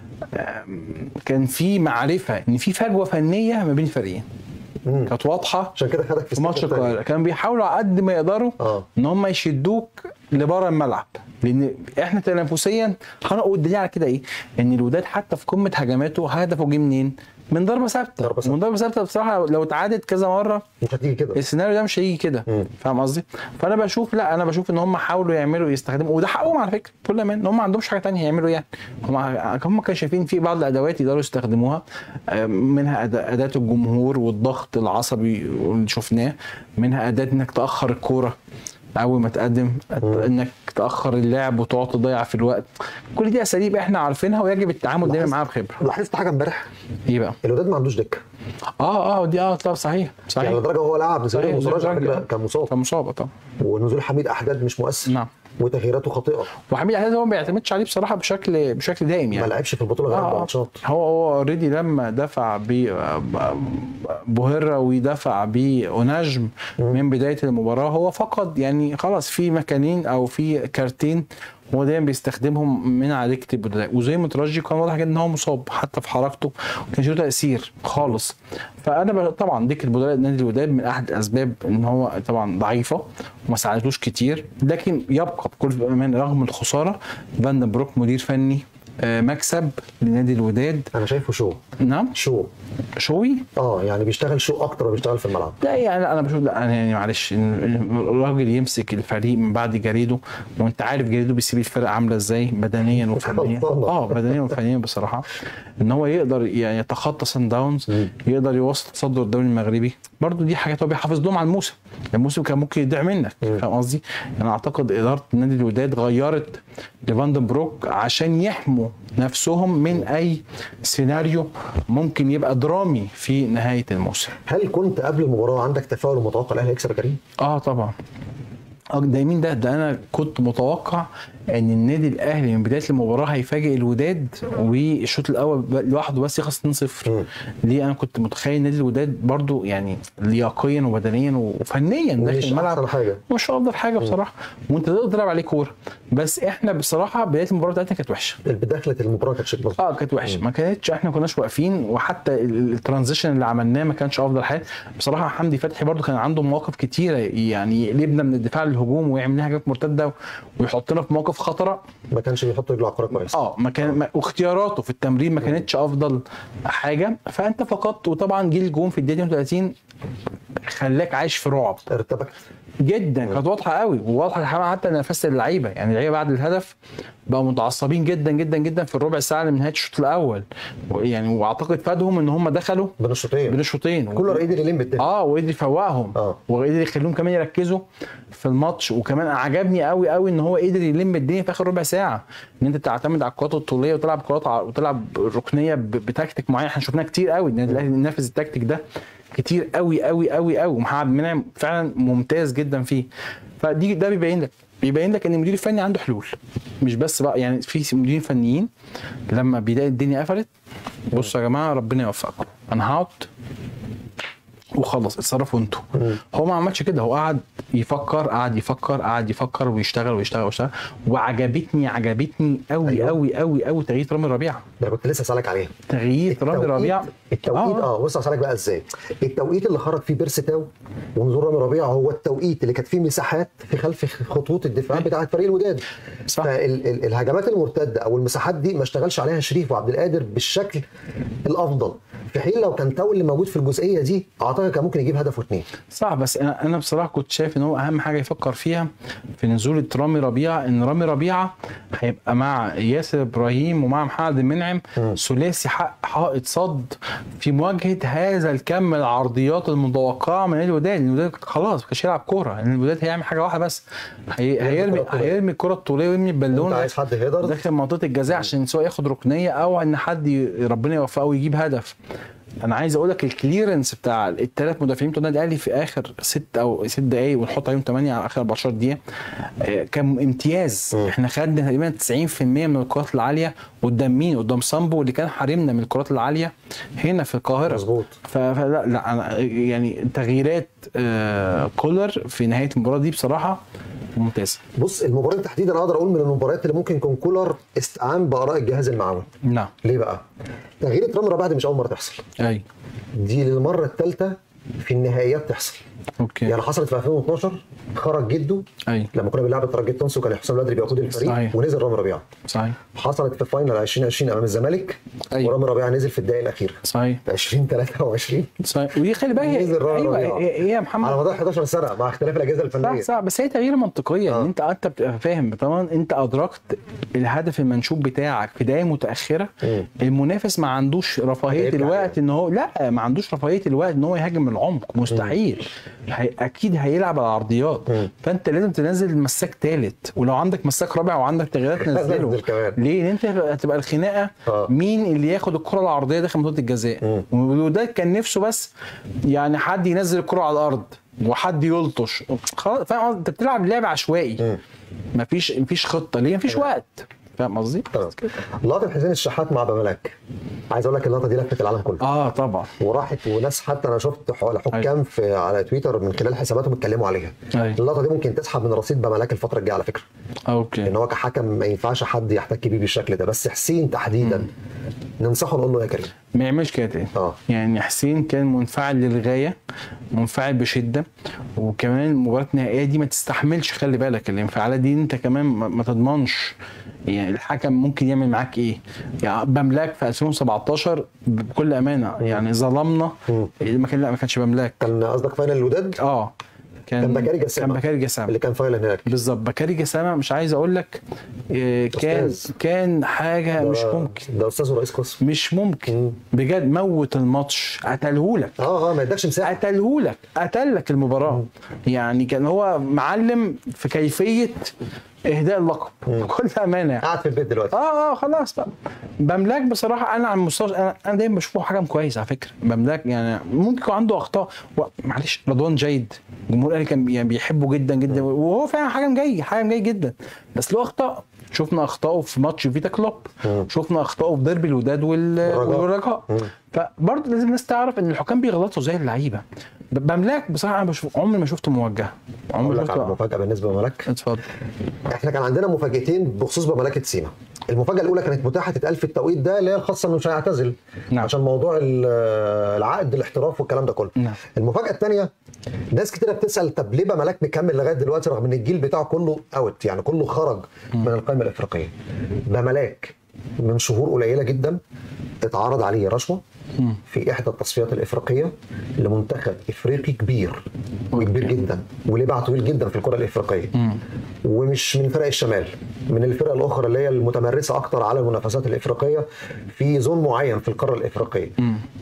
آم، كان في معرفه ان في فجوه فنيه ما بين الفريقين مم. كانت واضحه عشان كده خدك في في ماتش ستيب تاني. القاهره كانوا بيحاولوا على قد ما يقدروا اه ان هم يشدوك لبره الملعب لان احنا تنافسيا هنقول الدليل على كده ايه؟ ان الوداد حتى في قمه هجماته هدفه جه منين؟ من ضربه ثابته ضربة ثابتة. من ضربه ثابته بصراحه لو اتعادت كذا مره مش هتيجي كده السيناريو ده مش هيجي كده مم. فاهم قصدي؟ فانا بشوف لا انا بشوف ان هم حاولوا يعملوا يستخدموا وده حقهم على فكره كل ما ان هم ما عندهمش حاجه ثانيه يعملوا يعني هم هم كانوا شايفين في بعض الادوات يقدروا يستخدموها آه، منها أد- اداه الجمهور والضغط العصبي اللي شفناه منها اداه انك تاخر الكوره اول ما تقدم انك تاخر اللعب وتقعد تضيع في الوقت كل دي اساليب احنا عارفينها ويجب التعامل دايما لاحظت- معاها بخبره لاحظت حاجه امبارح ايه بقى الوداد ما عندوش دكه اه اه دي اه طب صحيح صحيح يعني لدرجه هو لعب صحيح، نزول مصراج على نزول فكرة راجل. كان مصاب كان مصاب طبعا ونزول حميد احداد مش مؤثر نعم وتغييراته خاطئه وحميد احداد هو ما بيعتمدش عليه بصراحه بشكل بشكل دايم ما يعني لعبش في البطوله غير اربع آه ماتشات هو هو اوريدي لما دفع ب بوهرة ودفع بأوناجم من بدايه المباراه هو فقد يعني خلاص في مكانين او في كارتين هو دايما بيستخدمهم من على دكه البدلاء وزي ما ترجي كان واضح جدا ان هو مصاب حتى في حركته ما كانش له تاثير خالص فانا ب- طبعا دكه البدلاء نادي الوداد من احد الاسباب ان هو طبعا ضعيفه وما ساعدتوش كتير لكن يبقى بكل امان رغم الخساره فاندن بروك مدير فني آه، مكسب لنادي الوداد انا شايفه شو نعم شو شوي اه يعني بيشتغل شو اكتر ما بيشتغل في الملعب لا يعني انا بشوف لا انا يعني معلش إن الراجل يمسك الفريق من بعد جريده وانت عارف جريده بيسيب الفرقه عامله ازاي بدنيا وفنيا خلصانة. اه بدنيا وفنيا بصراحه ان هو يقدر يعني يتخطى سان داونز يقدر يوصل تصدر الدوري المغربي برضو دي حاجات هو بيحافظ لهم على الموسم الموسم كان ممكن يضيع منك فاهم قصدي؟ يعني اعتقد اداره نادي الوداد غيرت لفاندن بروك عشان يحموا نفسهم من اي سيناريو ممكن يبقى درامي في نهايه الموسم هل كنت قبل المباراه عندك تفاؤل ومتوقع الاهلي يكسب يا كريم؟ اه طبعا اه ده مين ده؟ ده انا كنت متوقع ان النادي الاهلي من بدايه المباراه هيفاجئ الوداد والشوط الاول ب- لوحده بس يخلص 2-0 ليه انا كنت متخيل نادي الوداد برضو يعني لياقيا وبدنيا وفنيا داخل مش الملعب احسن حاجه مش افضل حاجه بصراحه وانت تقدر تلعب عليه كوره بس احنا بصراحه بدايه المباراه بتاعتنا كانت وحشه بدخله المباراه كانت شكل اه كانت وحشه ما كانتش احنا ما كناش واقفين وحتى ال- ال- الترانزيشن اللي عملناه ما كانش افضل حاجه بصراحه حمدي فتحي برضو كان عنده مواقف كتيره يعني يقلبنا من الدفاع للهجوم ويعمل لنا هجمات مرتده ويحطنا في مواقف خطره ما كانش بيحط رجله على الكوره كويس اه ما كان ما واختياراته في التمرين ما كانتش افضل حاجه فانت فقدت وطبعا جه الجون في الدقيقه 32 خلاك عايش في رعب ارتبكت جدا كانت واضحه قوي وواضحه كمان حتى نفس اللعيبه يعني اللعيبه بعد الهدف بقوا متعصبين جدا جدا جدا في الربع ساعه اللي من نهايه الشوط الاول يعني واعتقد فادهم ان هم دخلوا بين الشوطين بين الشوطين كولر قدر يلم بالدنيا اه وقدر يفوقهم آه. وقدر يخليهم كمان يركزوا في الماتش وكمان عجبني قوي قوي ان هو قدر يلم الدنيا في اخر ربع ساعه ان انت تعتمد على الكرات الطوليه وتلعب كرات ع- وتلعب ركنيه ب- بتكتيك معين احنا شفناه كتير قوي النادي الاهلي نفذ التكتيك ده كتير قوي قوي قوي قوي ومحمد منعم فعلا ممتاز جدا فيه فدي ده بيبين لك بيبين لك ان المدير الفني عنده حلول مش بس بقى يعني في مديرين فنيين لما بيلاقي الدنيا قفلت بصوا يا جماعه ربنا يوفقكم انا هقعد وخلص اتصرفوا انتوا هو ما عملش كده هو قعد يفكر قعد يفكر قعد يفكر ويشتغل ويشتغل ويشتغل وعجبتني عجبتني قوي أيوة. قوي قوي قوي تغيير رامي ربيعه ده كنت لسه اسالك عليها تغيير رامي ربيعه التوقيت آه. اه بص اسالك بقى ازاي التوقيت اللي خرج فيه بيرسي تاو ونزول رامي ربيعه هو التوقيت اللي كانت فيه مساحات في خلف خطوط الدفاع بتاعه فريق الوداد صح. فالهجمات المرتده او المساحات دي ما اشتغلش عليها شريف وعبد القادر بالشكل الافضل في حين لو كان تاو اللي موجود في الجزئيه دي اعتقد كان ممكن يجيب هدف واثنين صح بس انا انا بصراحه كنت شايف ان هو اهم حاجه يفكر فيها في نزول رامي ربيعه ان رامي ربيعه هيبقى مع ياسر ابراهيم ومع محمد المنعم ثلاثي حق حائط صد في مواجهه هذا الكم العرضيات المتوقعه من نادي الوداد الوداد خلاص مش هيلعب كوره لان الوداد هيعمل حاجه واحده بس هي... هيرمي الكرة الطولية. هيرمي الكره الطوليه ويرمي انت البالونه عايز حد هيدر داخل منطقه الجزاء عشان سواء ياخد ركنيه او ان حد ي- ربنا يوفقه ويجيب هدف انا عايز اقول لك الكليرنس بتاع الثلاث مدافعين بتوع النادي الاهلي في اخر ست او ست دقائق ونحط عليهم 8 على اخر 14 دقيقه آه، كان امتياز احنا خدنا تقريبا 90% من الكرات العاليه قدام مين؟ قدام سامبو اللي كان حارمنا من الكرات العاليه هنا في القاهره مظبوط. ف- فلا لا أنا يعني تغييرات آه، كولر في نهايه المباراه دي بصراحه ممتازه بص المباراه دي تحديدا اقدر اقول من المباريات اللي ممكن يكون كولر استعان باراء الجهاز المعاون نعم ليه بقى؟ تغيير رامي ربيعه دي مش اول مره تحصل اي دي للمره الثالثه في النهائيات تحصل اوكي يعني حصلت في 2012 خرج جده اي لما كنا بنلعب الترجي التونسي وكان حسام البدري بيقود الفريق صحيح. ونزل رامي ربيعه صحيح حصلت في فاينل 2020 امام الزمالك أيوة. ورامي ربيعه نزل في الدقائق الاخيره صحيح في 2023 صحيح ودي خلي بالك هي- نزل رامي ايوه ربيعة. هي هي يا على محمد مدار 11 سنه مع اختلاف الاجهزه صح الفنيه صح بس هي تغيير منطقيه آه. ان انت انت بتبقى فاهم طبعا انت ادركت الهدف المنشوب بتاعك في دقايق متاخره مم. المنافس ما عندوش رفاهيه هيرجع الوقت ان هو لا ما عندوش رفاهيه الوقت ان هو يهاجم من العمق مستحيل هي اكيد هيلعب على العرضيات مم. فانت لازم تنزل مساك ثالث ولو عندك مساك رابع وعندك تغييرات نزله نزل كمان. ليه؟ لان انت هتبقى الخناقه آه. مين اللي ياخد الكره العرضيه داخل منطقه الجزاء وده كان نفسه بس يعني حد ينزل الكره على الارض وحد يلطش خلاص فاهم قصدي؟ انت بتلعب لعب عشوائي مفيش مفيش خطه ليه مفيش وقت فاهم قصدي؟ تمام لقطه حسين الشحات مع بملاك عايز اقول لك اللقطه دي لفت العالم كله اه طبعا وراحت وناس حتى انا شفت ح- حكام في على تويتر من خلال حساباتهم اتكلموا عليها أيوة. اللقطه دي ممكن تسحب من رصيد بملاك الفتره الجايه على فكره اوكي ان هو كحكم ما ينفعش حد يحتك بيه بالشكل ده بس حسين تحديدا ننصحه نقول له يا كريم ما يعملش كده تاني اه. يعني حسين كان منفعل للغايه منفعل بشده وكمان المباراه النهائيه دي ما تستحملش خلي بالك الانفعالات دي انت كمان ما ما تضمنش يعني الحكم ممكن يعمل معاك ايه يعني بملاك في 2017 بكل امانه يعني ظلمنا مم. ما كان لا ما كانش بملاك كان قصدك فاينل الوداد اه كان كان بكاري جسامة. كان بكاري جسامه اللي كان فاينل هناك بالظبط بكاري جسامه مش عايز اقول لك آه، كان أستاذ. كان حاجه مش ده- ممكن ده استاذ ورئيس قسم مش ممكن مم. بجد موت الماتش قتلهولك اه اه ما يدكش مساحه قتلهولك قتلك المباراه يعني كان هو معلم في كيفيه اهداء اللقب بكل امانه يعني. قاعد في البيت دلوقتي اه اه خلاص بقى بملاك بصراحه انا على المستوى انا, أنا دايما بشوفه حكم كويس على فكره بملاك يعني ممكن يكون عنده اخطاء و- معلش رضوان جيد جمهور الاهلي كان بي- يعني بيحبه جدا جدا وهو فعلا حكم جيد حكم جيد جدا بس له اخطاء شفنا اخطائه في ماتش فيتا كلوب مم. شفنا اخطائه في ديربي الوداد وال- والرجاء. والرجاء مم. فبرضه لازم الناس تعرف ان الحكام بيغلطوا زي اللعيبه ب- بملاك بصراحه انا بشوف عمري ما شفته موجه عمري اقول ما لك على شفته مفاجاه بالنسبه لملك اتفضل احنا كان عندنا مفاجاتين بخصوص بملكه سينا المفاجاه الاولى كانت متاحه تتقال في التوقيت ده اللي هي الخاصه انه مش هيعتزل نعم. عشان موضوع ال- العقد الاحتراف والكلام ده كله نعم. المفاجاه الثانيه ناس كتيره بتسال طب ليه بملاك مكمل لغايه دلوقتي رغم ان الجيل بتاعه كله اوت يعني كله خرج من القائمه الافريقيه بملاك من شهور قليله جدا اتعرض عليه رشوه في احدى التصفيات الافريقيه لمنتخب افريقي كبير وكبير جدا وليه باع طويل جدا في الكره الافريقيه ومش من فرق الشمال من الفرق الاخرى اللي هي المتمرسه اكتر على المنافسات الافريقيه في زون معين في القاره الافريقيه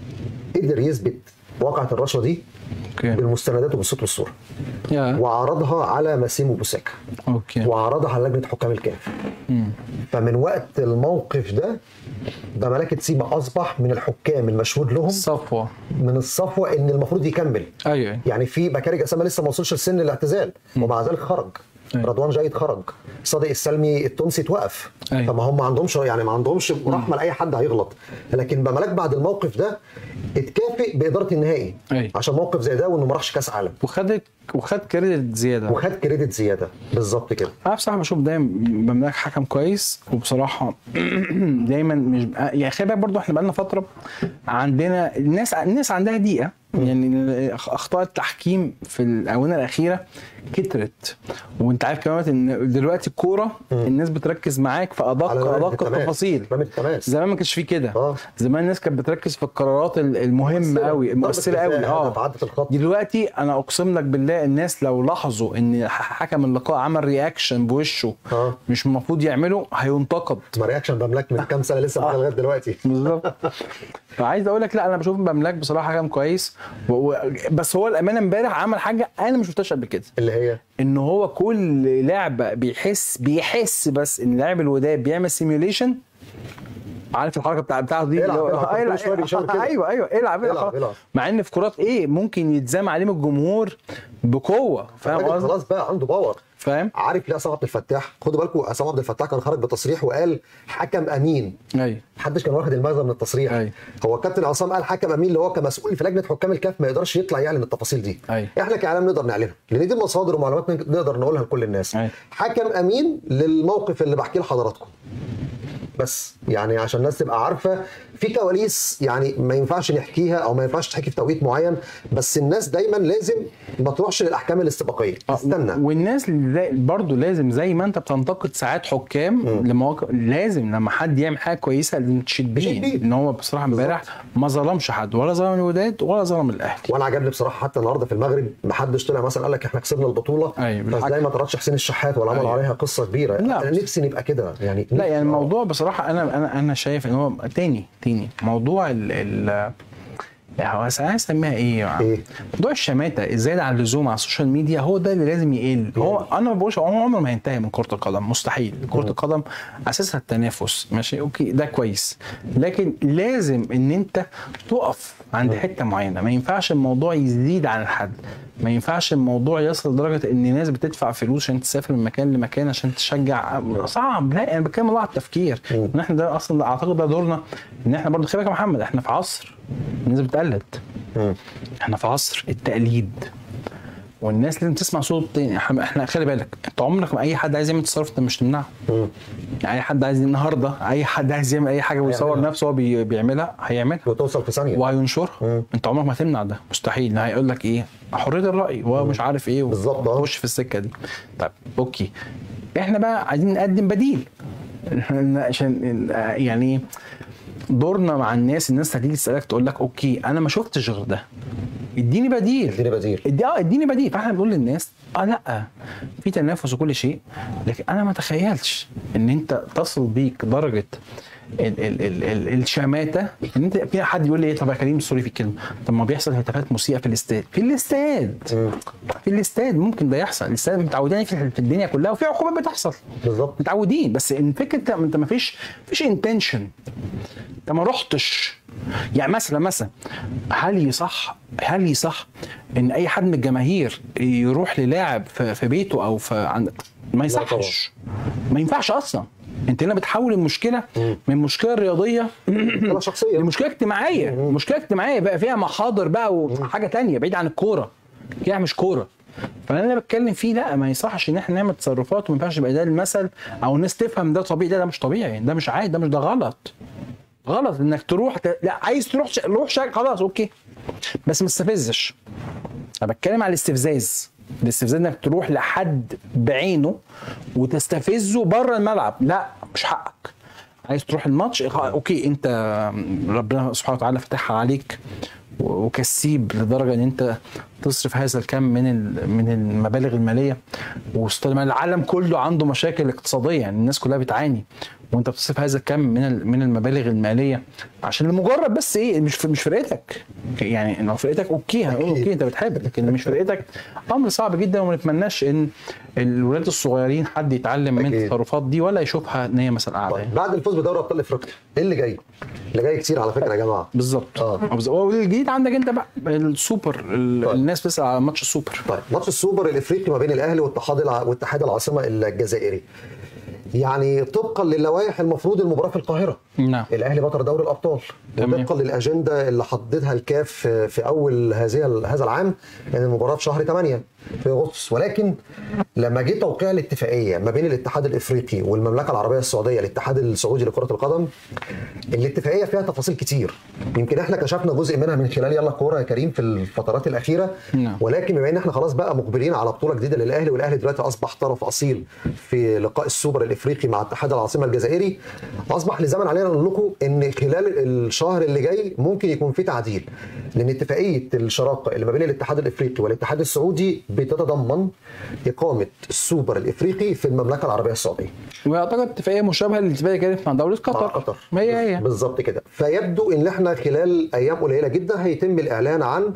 قدر يثبت واقعه الرشوه دي اوكي بالمستندات وبالصوت والصوره يا وعرضها على مسيمو بوساكا اوكي وعرضها على لجنه حكام الكاف فمن وقت الموقف ده ده ملكه سيما اصبح من الحكام المشهود لهم صفوه من الصفوه ان المفروض يكمل ايوه أيوة. يعني في بكاري جسامه لسه ما وصلش لسن الاعتزال ومع ذلك خرج أيوة. رضوان جيد خرج صادق السلمي التونسي اتوقف أيوة. فما هم ما عندهمش يعني ما عندهمش رحمه لاي حد هيغلط لكن بملاك بعد الموقف ده اتكافئ باداره النهائي أيوة. عشان موقف زي ده وانه ما راحش كاس عالم وخد وخد كريدت زياده وخد كريدت زياده بالظبط كده انا بصراحه بشوف دايما بملاك حكم كويس وبصراحه دايما مش يعني خلي بالك برضه احنا بقالنا فتره عندنا الناس الناس عندها دقيقه يعني اخطاء التحكيم في الاونه الاخيره كترت وانت عارف كمان ان دلوقتي الكوره الناس بتركز معاك في ادق على رمية ادق التماس. التفاصيل رمية التماس. زمان ما كانش فيه كده آه. زمان الناس كانت بتركز في القرارات ال- المهمه مؤثرة. قوي ضربة المؤثره قوي جزاء، اه هدف، عدت الخط. دلوقتي انا اقسم لك بالله الناس لو لاحظوا ان ح- حكم اللقاء عمل رياكشن بوشه آه. مش المفروض يعمله هينتقد ما رياكشن بملاك من كام سنه لسه معانا لغايه دلوقتي بالظبط فعايز اقول لك لا انا بشوف بملاك بصراحه حكم كويس و... و... بس هو الامانه امبارح عمل حاجه انا ما شفتهاش قبل كده اللي هي ان هو كل لعبه بيحس بيحس بس ان لاعب الوداد بيعمل سيميوليشن عارف الحركه بتاع بتاعته دي العب، اللي هو- العب، آه، كل العب، شوية بيشاور كده. ايوه ايوه العب العب، العب العب. مع ان في كرات ايه ممكن يتزام عليه من الجمهور بقوه فاهم الراجل قصدي؟ خلاص بقى عنده باور فاهم؟ عارف ليه عصام عبد الفتاح خدوا بالكم عصام عبد الفتاح كان خرج بتصريح وقال حكم امين ايوه محدش كان واخد المغزى من التصريح أيوة. هو الكابتن عصام قال حكم امين اللي هو كمسؤول في لجنه حكام الكاف ما يقدرش يطلع يعلن التفاصيل دي أيوة. احنا كاعلام نقدر نعلنها لان دي مصادر ومعلومات نقدر نقولها لكل الناس أيوة. حكم امين للموقف اللي بحكيه لحضراتكم بس يعني عشان الناس تبقى عارفه في كواليس يعني ما ينفعش نحكيها او ما ينفعش تحكي في توقيت معين بس الناس دايما لازم ما تروحش للاحكام الاستباقيه آه، استنى والناس اللي زي برضه لازم زي ما انت بتنتقد ساعات حكام لمواقف لازم لما حد يعمل حاجه كويسه لازم تشيد تشيد بيه بيه. ان هو بصراحه امبارح ما ظلمش حد ولا ظلم الوداد ولا ظلم الاهلي وانا عجبني بصراحه حتى النهارده في المغرب ما حدش طلع مثلا قال لك احنا كسبنا البطوله أيوة، بس بالعكس. زي ما طردش حسين الشحات ولا عملوا أيوة. عليها قصه كبيره لا، انا بس- نفسي نبقى كده يعني لا نفسي- يعني آه. الموضوع بصراحه انا انا انا شايف ان هو تاني تاني موضوع ال ال يعني هو عايز اسميها ايه يعني إيه؟ موضوع الشماته الزياده عن اللزوم على السوشيال ميديا هو ده اللي لازم يقل هو انا ما بقولش هو عمره ما هينتهي من كره القدم مستحيل كره القدم اساسها التنافس ماشي اوكي ده كويس لكن لازم ان انت تقف عند حته معينه ما ينفعش الموضوع يزيد عن الحد ما ينفعش الموضوع يصل لدرجه ان ناس بتدفع فلوس عشان تسافر من مكان لمكان عشان تشجع صعب لا انا بتكلم والله على التفكير ان احنا ده اصلا اعتقد ده دورنا ان احنا برضه خلي بالك يا محمد احنا في عصر الناس بتقلد مم. احنا في عصر التقليد والناس لازم تسمع صوت تاني احنا احنا خلي بالك انت عمرك ما اي حد عايز يعمل تصرف انت مش تمنعه مم. يعني اي حد عايز النهارده اي حد عايز يعمل اي حاجه ويصور هيعملها. نفسه وهو بي- بيعملها هيعملها وتوصل في ثانيه وهينشرها مم. انت عمرك ما هتمنع ده مستحيل هيقول لك ايه حريه الراي وهو مش عارف ايه بالظبط، اه. خش في السكه دي طيب اوكي احنا بقى عايزين نقدم بديل عشان يعني دورنا مع الناس الناس هتيجي تسالك تقول لك اوكي انا ما شفتش غير ده اديني بديل اديني بديل ادي اه اديني بديل فاحنا بنقول للناس اه لا في تنافس وكل شيء لكن انا ما تخيلش ان انت تصل بيك درجه ال ال ال ال الشماته ان انت في حد يقول لي إيه، طب يا كريم سوري في الكلمه طب ما بيحصل هتافات مسيئه في الاستاد في الاستاد في الاستاد ممكن ده يحصل الاستاد متعودين في في الدنيا كلها وفي عقوبات بتحصل بالظبط متعودين بس الفكره انت انت ما فيش فيش انتنشن انت ما رحتش يعني مثلا مثلا هل يصح هل يصح ان اي حد من الجماهير يروح للاعب في, في بيته او في عند ما يصحش ما ينفعش اصلا انت هنا بتحول المشكله من مشكله رياضيه انا شخصيا لمشكله اجتماعيه مشكله اجتماعيه بقى فيها محاضر بقى وحاجه تانية بعيد عن الكوره كده مش كوره فانا اللي بتكلم فيه لا ما يصحش ان احنا نعمل تصرفات وما ينفعش يبقى ده المثل او الناس تفهم ده طبيعي ده, ده مش طبيعي ده مش عادي ده مش ده غلط غلط انك تروح ت... لا عايز تروح ش... روح شا... خلاص اوكي بس ما تستفزش انا بتكلم على الاستفزاز الاستفزاز انك تروح لحد بعينه وتستفزه بره الملعب لا مش حقك عايز تروح الماتش خ- اوكي انت ربنا سبحانه وتعالى فتحها عليك و- وكسيب لدرجه ان انت تصرف هذا الكم من ال- من المبالغ الماليه وسط ما العالم كله عنده مشاكل اقتصاديه يعني الناس كلها بتعاني وانت بتصرف هذا الكم من ال- من المبالغ الماليه عشان لمجرد بس ايه مش مش فرقتك يعني لو فرقتك اوكي هنقول اوكي انت بتحب لكن مش فرقتك امر صعب جدا وما نتمناش ان الولاد الصغيرين حد يتعلم من أكيد. التصرفات دي ولا يشوفها ان هي مثلا قاعده يعني. بعد الفوز بدوري ابطال افريقيا ايه اللي جاي؟ اللي جاي كتير على فكره يا جماعه بالظبط آه. آه. بالظبط. والجديد عندك انت بقى السوبر ال- طيب. الناس بتسال على ماتش السوبر طيب ماتش السوبر الافريقي ما بين الاهلي والاتحاد الع... واتحاد العاصمه الجزائري يعني طبقا للوائح المفروض المباراه في القاهره نعم الاهلي بطل دوري الابطال تمام. وطبقا للاجنده اللي حددها الكاف في في اول هذه هذا العام ان المباراه في شهر 8 في اغسطس ولكن لما جه توقيع الاتفاقيه ما بين الاتحاد الافريقي والمملكه العربيه السعوديه الاتحاد السعودي لكره القدم الاتفاقيه فيها تفاصيل كتير يمكن احنا كشفنا جزء منها من خلال يلا كوره يا كريم في الفترات الاخيره نعم. ولكن بما ان احنا خلاص بقى مقبلين على بطوله جديده للاهلي والاهلي دلوقتي اصبح طرف اصيل في لقاء السوبر الافريقي مع اتحاد العاصمه الجزائري اصبح لزمن علينا نقول لكم ان خلال الشهر اللي جاي ممكن يكون في تعديل لان اتفاقيه الشراكه اللي ما بين الاتحاد الافريقي والاتحاد السعودي بتتضمن اقامه السوبر الافريقي في المملكه العربيه السعوديه واعتقد اتفاقيه مشابهه للاتفاقيه اللي كانت مع دوله قطر مع قطر ما هي هي بالظبط كده فيبدو ان احنا خلال ايام قليله جدا هيتم الاعلان عن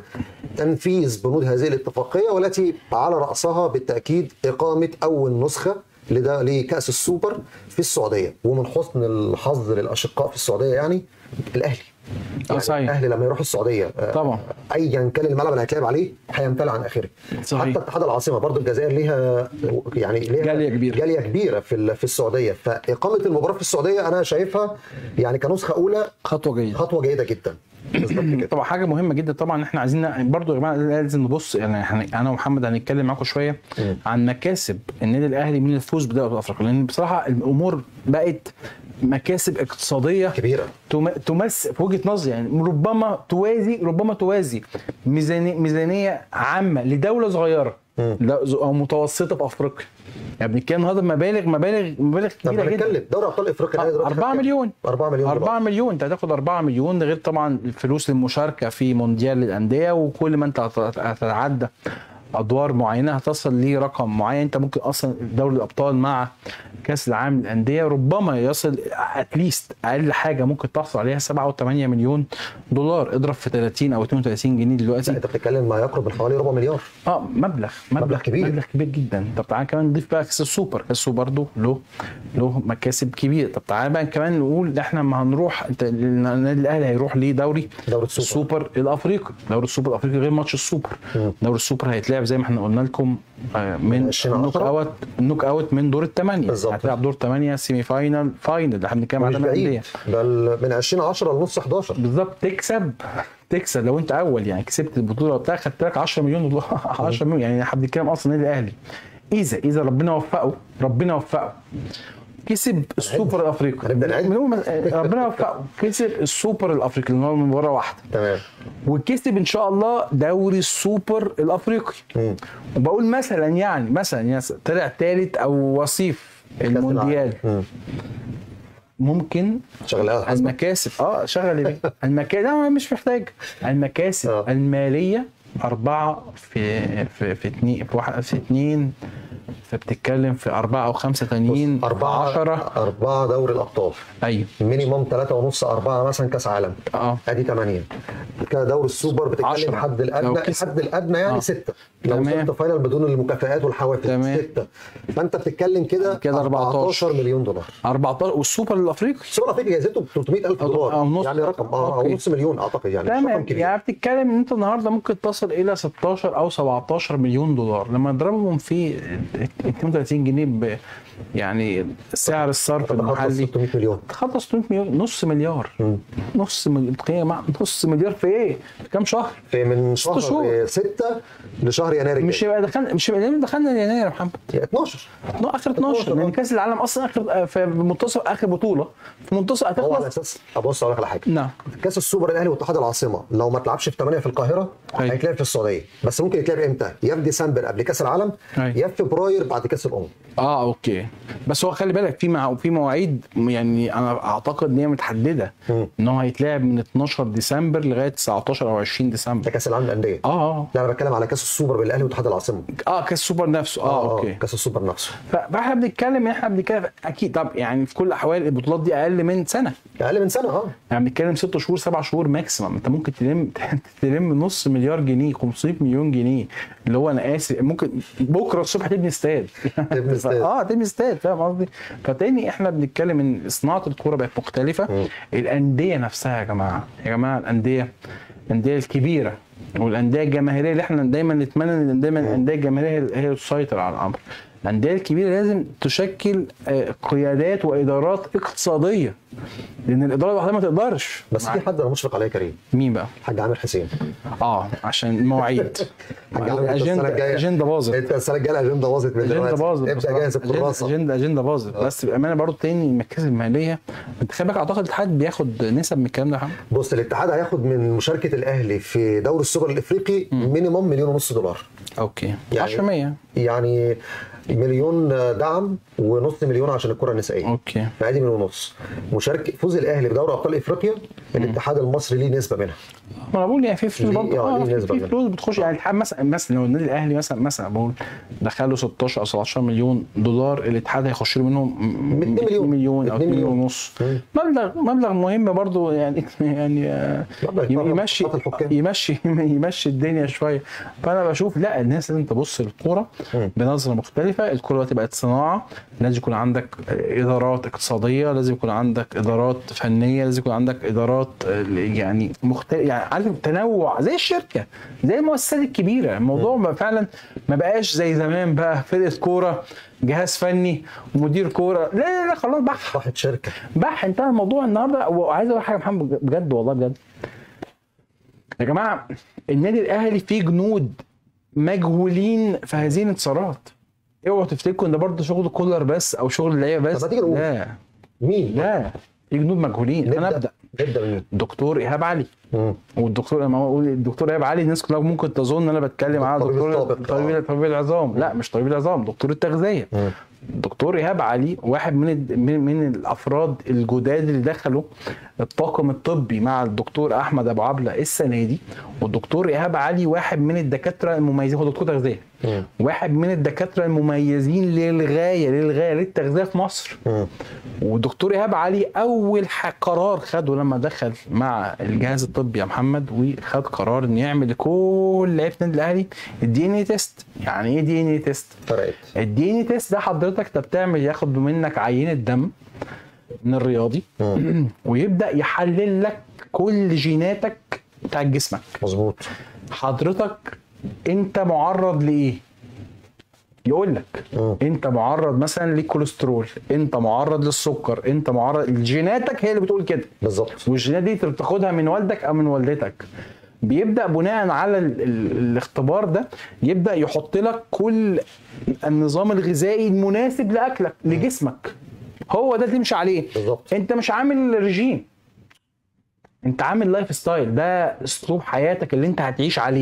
تنفيذ بنود هذه الاتفاقيه والتي على راسها بالتاكيد اقامه اول نسخه لده لكاس السوبر في السعوديه ومن حسن الحظ للاشقاء في السعوديه يعني الاهلي آه، صحيح. الاهلي لما يروح السعوديه آه، طبعا. ايا كان الملعب اللي هيتلعب عليه هيمتلئ عن اخره صحيح. حتى اتحاد العاصمه برضو الجزائر ليها يعني ليها جالية كبيرة. جاليه كبيره في ال- في السعوديه فاقامه المباراه في السعوديه انا شايفها يعني كنسخه اولى خطوه جيده خطوه جيده جدا بالظبط كده طبعا حاجه مهمه جدا طبعا احنا عايزين برضو يا جماعه لازم نبص يعني إحنا- انا ومحمد هنتكلم معاكم شويه مم. عن مكاسب النادي الاهلي من الفوز بدوري ابطال افريقيا لان بصراحه الامور بقت مكاسب اقتصاديه كبيره تم- تمس في وجهه نظري يعني ربما توازي ربما توازي ميزانيه ميزانيه عامه لدوله صغيره مم. لا- او متوسطه في افريقيا يعني بنتكلم النهارده مبالغ مبالغ مبالغ طب كبيره جدا هنتكلم دوري ابطال افريقيا الأهلي دلوقتي 4 خد كام؟ مليون 4 مليون 4 دولار. مليون انت هتاخد 4 مليون ده غير طبعا الفلوس للمشاركه في مونديال للانديه وكل ما انت هت- هتتعدى ادوار معينه هتصل لرقم معين انت ممكن اصلا دوري الابطال مع كاس العالم للانديه ربما يصل اتليست اقل حاجه ممكن تحصل عليها 7 او 8 مليون دولار اضرب في 30 او 32 جنيه لا دلوقتي انت بتتكلم ما يقرب من حوالي ربع مليار اه مبلغ مبلغ, مبلغ كبير. مبلغ كبير جدا طب تعالى كمان نضيف بقى كاس السوبر كاس السوبر برضه له له مكاسب كبيره طب تعالى بقى كمان نقول احنا ما هنروح انت النادي الاهلي هيروح ليه دوري دوري السوبر. السوبر الافريقي دوري السوبر الافريقي غير ماتش السوبر مم. دوري السوبر هيتلعب زي ما احنا قلنا لكم آه، من 20 النوك عشرة. اوت النوك اوت من دور الثمانيه بالظبط. هتلعب دور ثمانيه سيمي فاينال فاينل اللي احنا بنتكلم مش على بعيد الانديه بل من 20 10 لنص 11 بالظبط تكسب تكسب لو انت اول يعني كسبت البطوله بتاعك خدت لك 10 مليون دولار 10 مليون يعني احنا بنتكلم اصلا النادي الاهلي اذا اذا ربنا وفقه ربنا وفقه كسب السوبر الافريقي هنبدأ نعد. من يوم ما- ربنا وفقه كسب السوبر الافريقي اللي هو من مباراه واحده تمام وكسب ان شاء الله دوري السوبر الافريقي مم. وبقول مثلا يعني مثلا يعني طلع ثالث او وصيف المونديال مم. شغال ممكن الآلة الحاسبة المكاسب اه شغل يا بيه المكاسب لا مش محتاج المكاسب آه. الماليه أربعة في في في اتنين في واحد في اتنين فبتتكلم في أربعة أو خمسة تانيين بص، أربعة عشرة أربعة دوري الأبطال أيوه مينيموم ثلاثة ونص أربعة مثلا كأس عالم اه ادي 8 كده دوري السوبر بتتكلم عشرة. الحد لو الادنى كسب. الحد الادنى يعني آه. ستة لو تمام. وصلت فاينل بدون المكافآت والحوافز تمام. ستة فانت بتتكلم كده كده 14 مليون دولار 14 والسوبر الأفريقي السوبر الافريقي جايزته ب 300000 أو- دولار أو نص. يعني رقم اه او أوكي. نص مليون اعتقد يعني مش رقم تمام كبير يعني بتتكلم ان انت النهارده ممكن تصل الى 16 او 17 مليون دولار لما نضربهم في 32 جنيه ب يعني سعر الصرف تتخطى المحلي 600 مليون تخطى 600 مليون نص مليار مم. نص مليار تخيل مع- نص مليار في ايه؟ في كام شهر؟ في من ست شهور. شهر 6 لشهر يناير الجاي مش هيبقى دخلنا مش هيبقى دخلنا يناير يا محمد 12 نو- اخر 12 12 لان آه. كاس العالم اصلا اخر في منتصف اخر بطوله في منتصف هو على هتخلص اساس ابص اقول لك على حاجه نعم كاس السوبر الاهلي واتحاد العاصمه لو ما تلعبش في 8 في القاهره أيوة. هيتلعب في السعوديه بس ممكن يتلعب امتى؟ يا في ديسمبر قبل كاس العالم أيوة. يا في فبراير بعد كاس الامم اه اوكي بس هو خلي بالك في مع في مواعيد يعني انا اعتقد ان هي متحدده مم. ان هو هيتلعب من 12 ديسمبر لغايه 19 او 20 ده ديسمبر كاس العالم للانديه اه اه لا انا بتكلم على كاس السوبر بالاهلي واتحاد العاصمه اه كاس السوبر نفسه اه, اوكي كاس السوبر نفسه ف- فاحنا بنتكلم ان احنا بنتكلم اكيد طب يعني في كل الاحوال البطولات دي اقل من سنه اقل من سنه اه يعني بنتكلم ست شهور سبع شهور ماكسيمم انت ممكن تلم تلم نص مليار جنيه 500 مليون جنيه اللي هو انا اسف ممكن بكره الصبح تبني استاد تبني استاد. اه تبني استاد فاهم قصدي فتاني احنا بنتكلم ان صناعه الكوره بقت مختلفه مم. الانديه نفسها يا جماعه يا جماعه الانديه الانديه الكبيره والانديه الجماهيريه اللي احنا دايما نتمنى ان دايما الانديه الجماهيريه هي هي اللي تسيطر على الامر الانديه الكبيره لازم تشكل آه، قيادات وادارات اقتصاديه لان الاداره لوحدها ما تقدرش بس في حد انا مشفق عليه يا كريم مين بقى؟ الحاج عامر حسين اه عشان المواعيد الحاج عامر أنت السنة الاجنده الجاية- الاجنده باظت انت السنه الجايه الاجنده باظت من اجنده دلوقتي باظت ابدا بصراحة. جاهز اجنده الكراسه اجنده اجنده باظت بس بامانه برضه تاني المكاسب الماليه انت خلي بالك اعتقد الاتحاد بياخد نسب من الكلام ده يا محمد بص الاتحاد هياخد من مشاركه الاهلي في دوري السوبر الافريقي مينيموم مليون ونص دولار اوكي يعني- 10% يعني مليون دعم ونص مليون عشان الكره النسائيه اوكي فادي مليون ونص مشاركه فوز الاهلي بدوري ابطال افريقيا الاتحاد المصري ليه نسبه منها ما انا بقول يعني في فلوس ليه- برضه آه، اه ليه في نسبة في منها. فلوس بتخش يعني الاتحاد مثلا مثلا لو النادي الاهلي مثلا مثلا بقول دخله 16 او 17 مليون دولار الاتحاد هيخش له منهم م- 2 مليون. 2 مليون او 2 2 مليون مليون. ونص مم. مبلغ مبلغ مهم برضه يعني يعني آه، مبلغ يتفرغ يمشي لصفقات الحكام. يمشي يمشي الدنيا شويه فانا بشوف لا الناس لازم تبص للكوره مم. بنظره مختلفه الكوره دلوقتي بقت صناعه لازم يكون عندك ادارات اقتصاديه لازم يكون عندك ادارات فنيه لازم يكون عندك ادارات آه، يعني مختلف يعني عارف تنوع زي الشركه زي المؤسسات الكبيره الموضوع ما فعلا ما بقاش زي زمان بقى فرقه كوره جهاز فني ومدير كوره لا لا لا خلاص بح راحت شركه بح انتهى الموضوع النهارده وعايز اقول حاجه يا محمد بجد والله بجد يا جماعه النادي الاهلي فيه جنود مجهولين في هذه الانتصارات اوعوا تفتكروا ان ده برضه شغل كولر بس او شغل اللعيبه بس طب ما تيجي نقول. لا مين؟ لا في جنود مجهولين انا ابدا نبدا مين؟ دكتور ايهاب علي مم. والدكتور لما اقول الدكتور ايهاب علي الناس كلها ممكن تظن ان انا بتكلم على الطبيب دكتور السابق. طبيب طبيب العظام لا مش طبيب العظام دكتور التغذيه مم. الدكتور ايهاب علي واحد من الد- من من الافراد الجداد اللي دخلوا الطاقم الطبي مع الدكتور احمد ابو عبله السنه دي والدكتور ايهاب علي واحد من الدكاتره المميزين هو دكتور تغذيه مم. واحد من الدكاتره المميزين للغايه للغايه للتغذيه في مصر مم. والدكتور ايهاب علي اول ح- قرار خده لما دخل مع الجهاز الطبي يا محمد وخد قرار انه يعمل لكل لعيبه النادي الاهلي الدي ان اي تيست يعني ايه دي ان اي تيست فرقت الدي ان اي تيست ده حضرتك انت بتعمل ياخد منك عينه دم من الرياضي مم. ويبدا يحلل لك كل جيناتك بتاع جسمك مظبوط حضرتك انت معرض لايه يقول لك مم. انت معرض مثلا للكوليسترول انت معرض للسكر انت معرض جيناتك هي اللي بتقول كده بالظبط والجينات دي انت بتاخدها من والدك او من والدتك بيبدا بناء على ال ال الاختبار ده يبدا يحط لك كل النظام الغذائي المناسب لاكلك لجسمك هو ده تمشي عليه بالظبط. انت مش عامل رجيم انت عامل لايف ستايل ده اسلوب حياتك اللي انت هتعيش عليه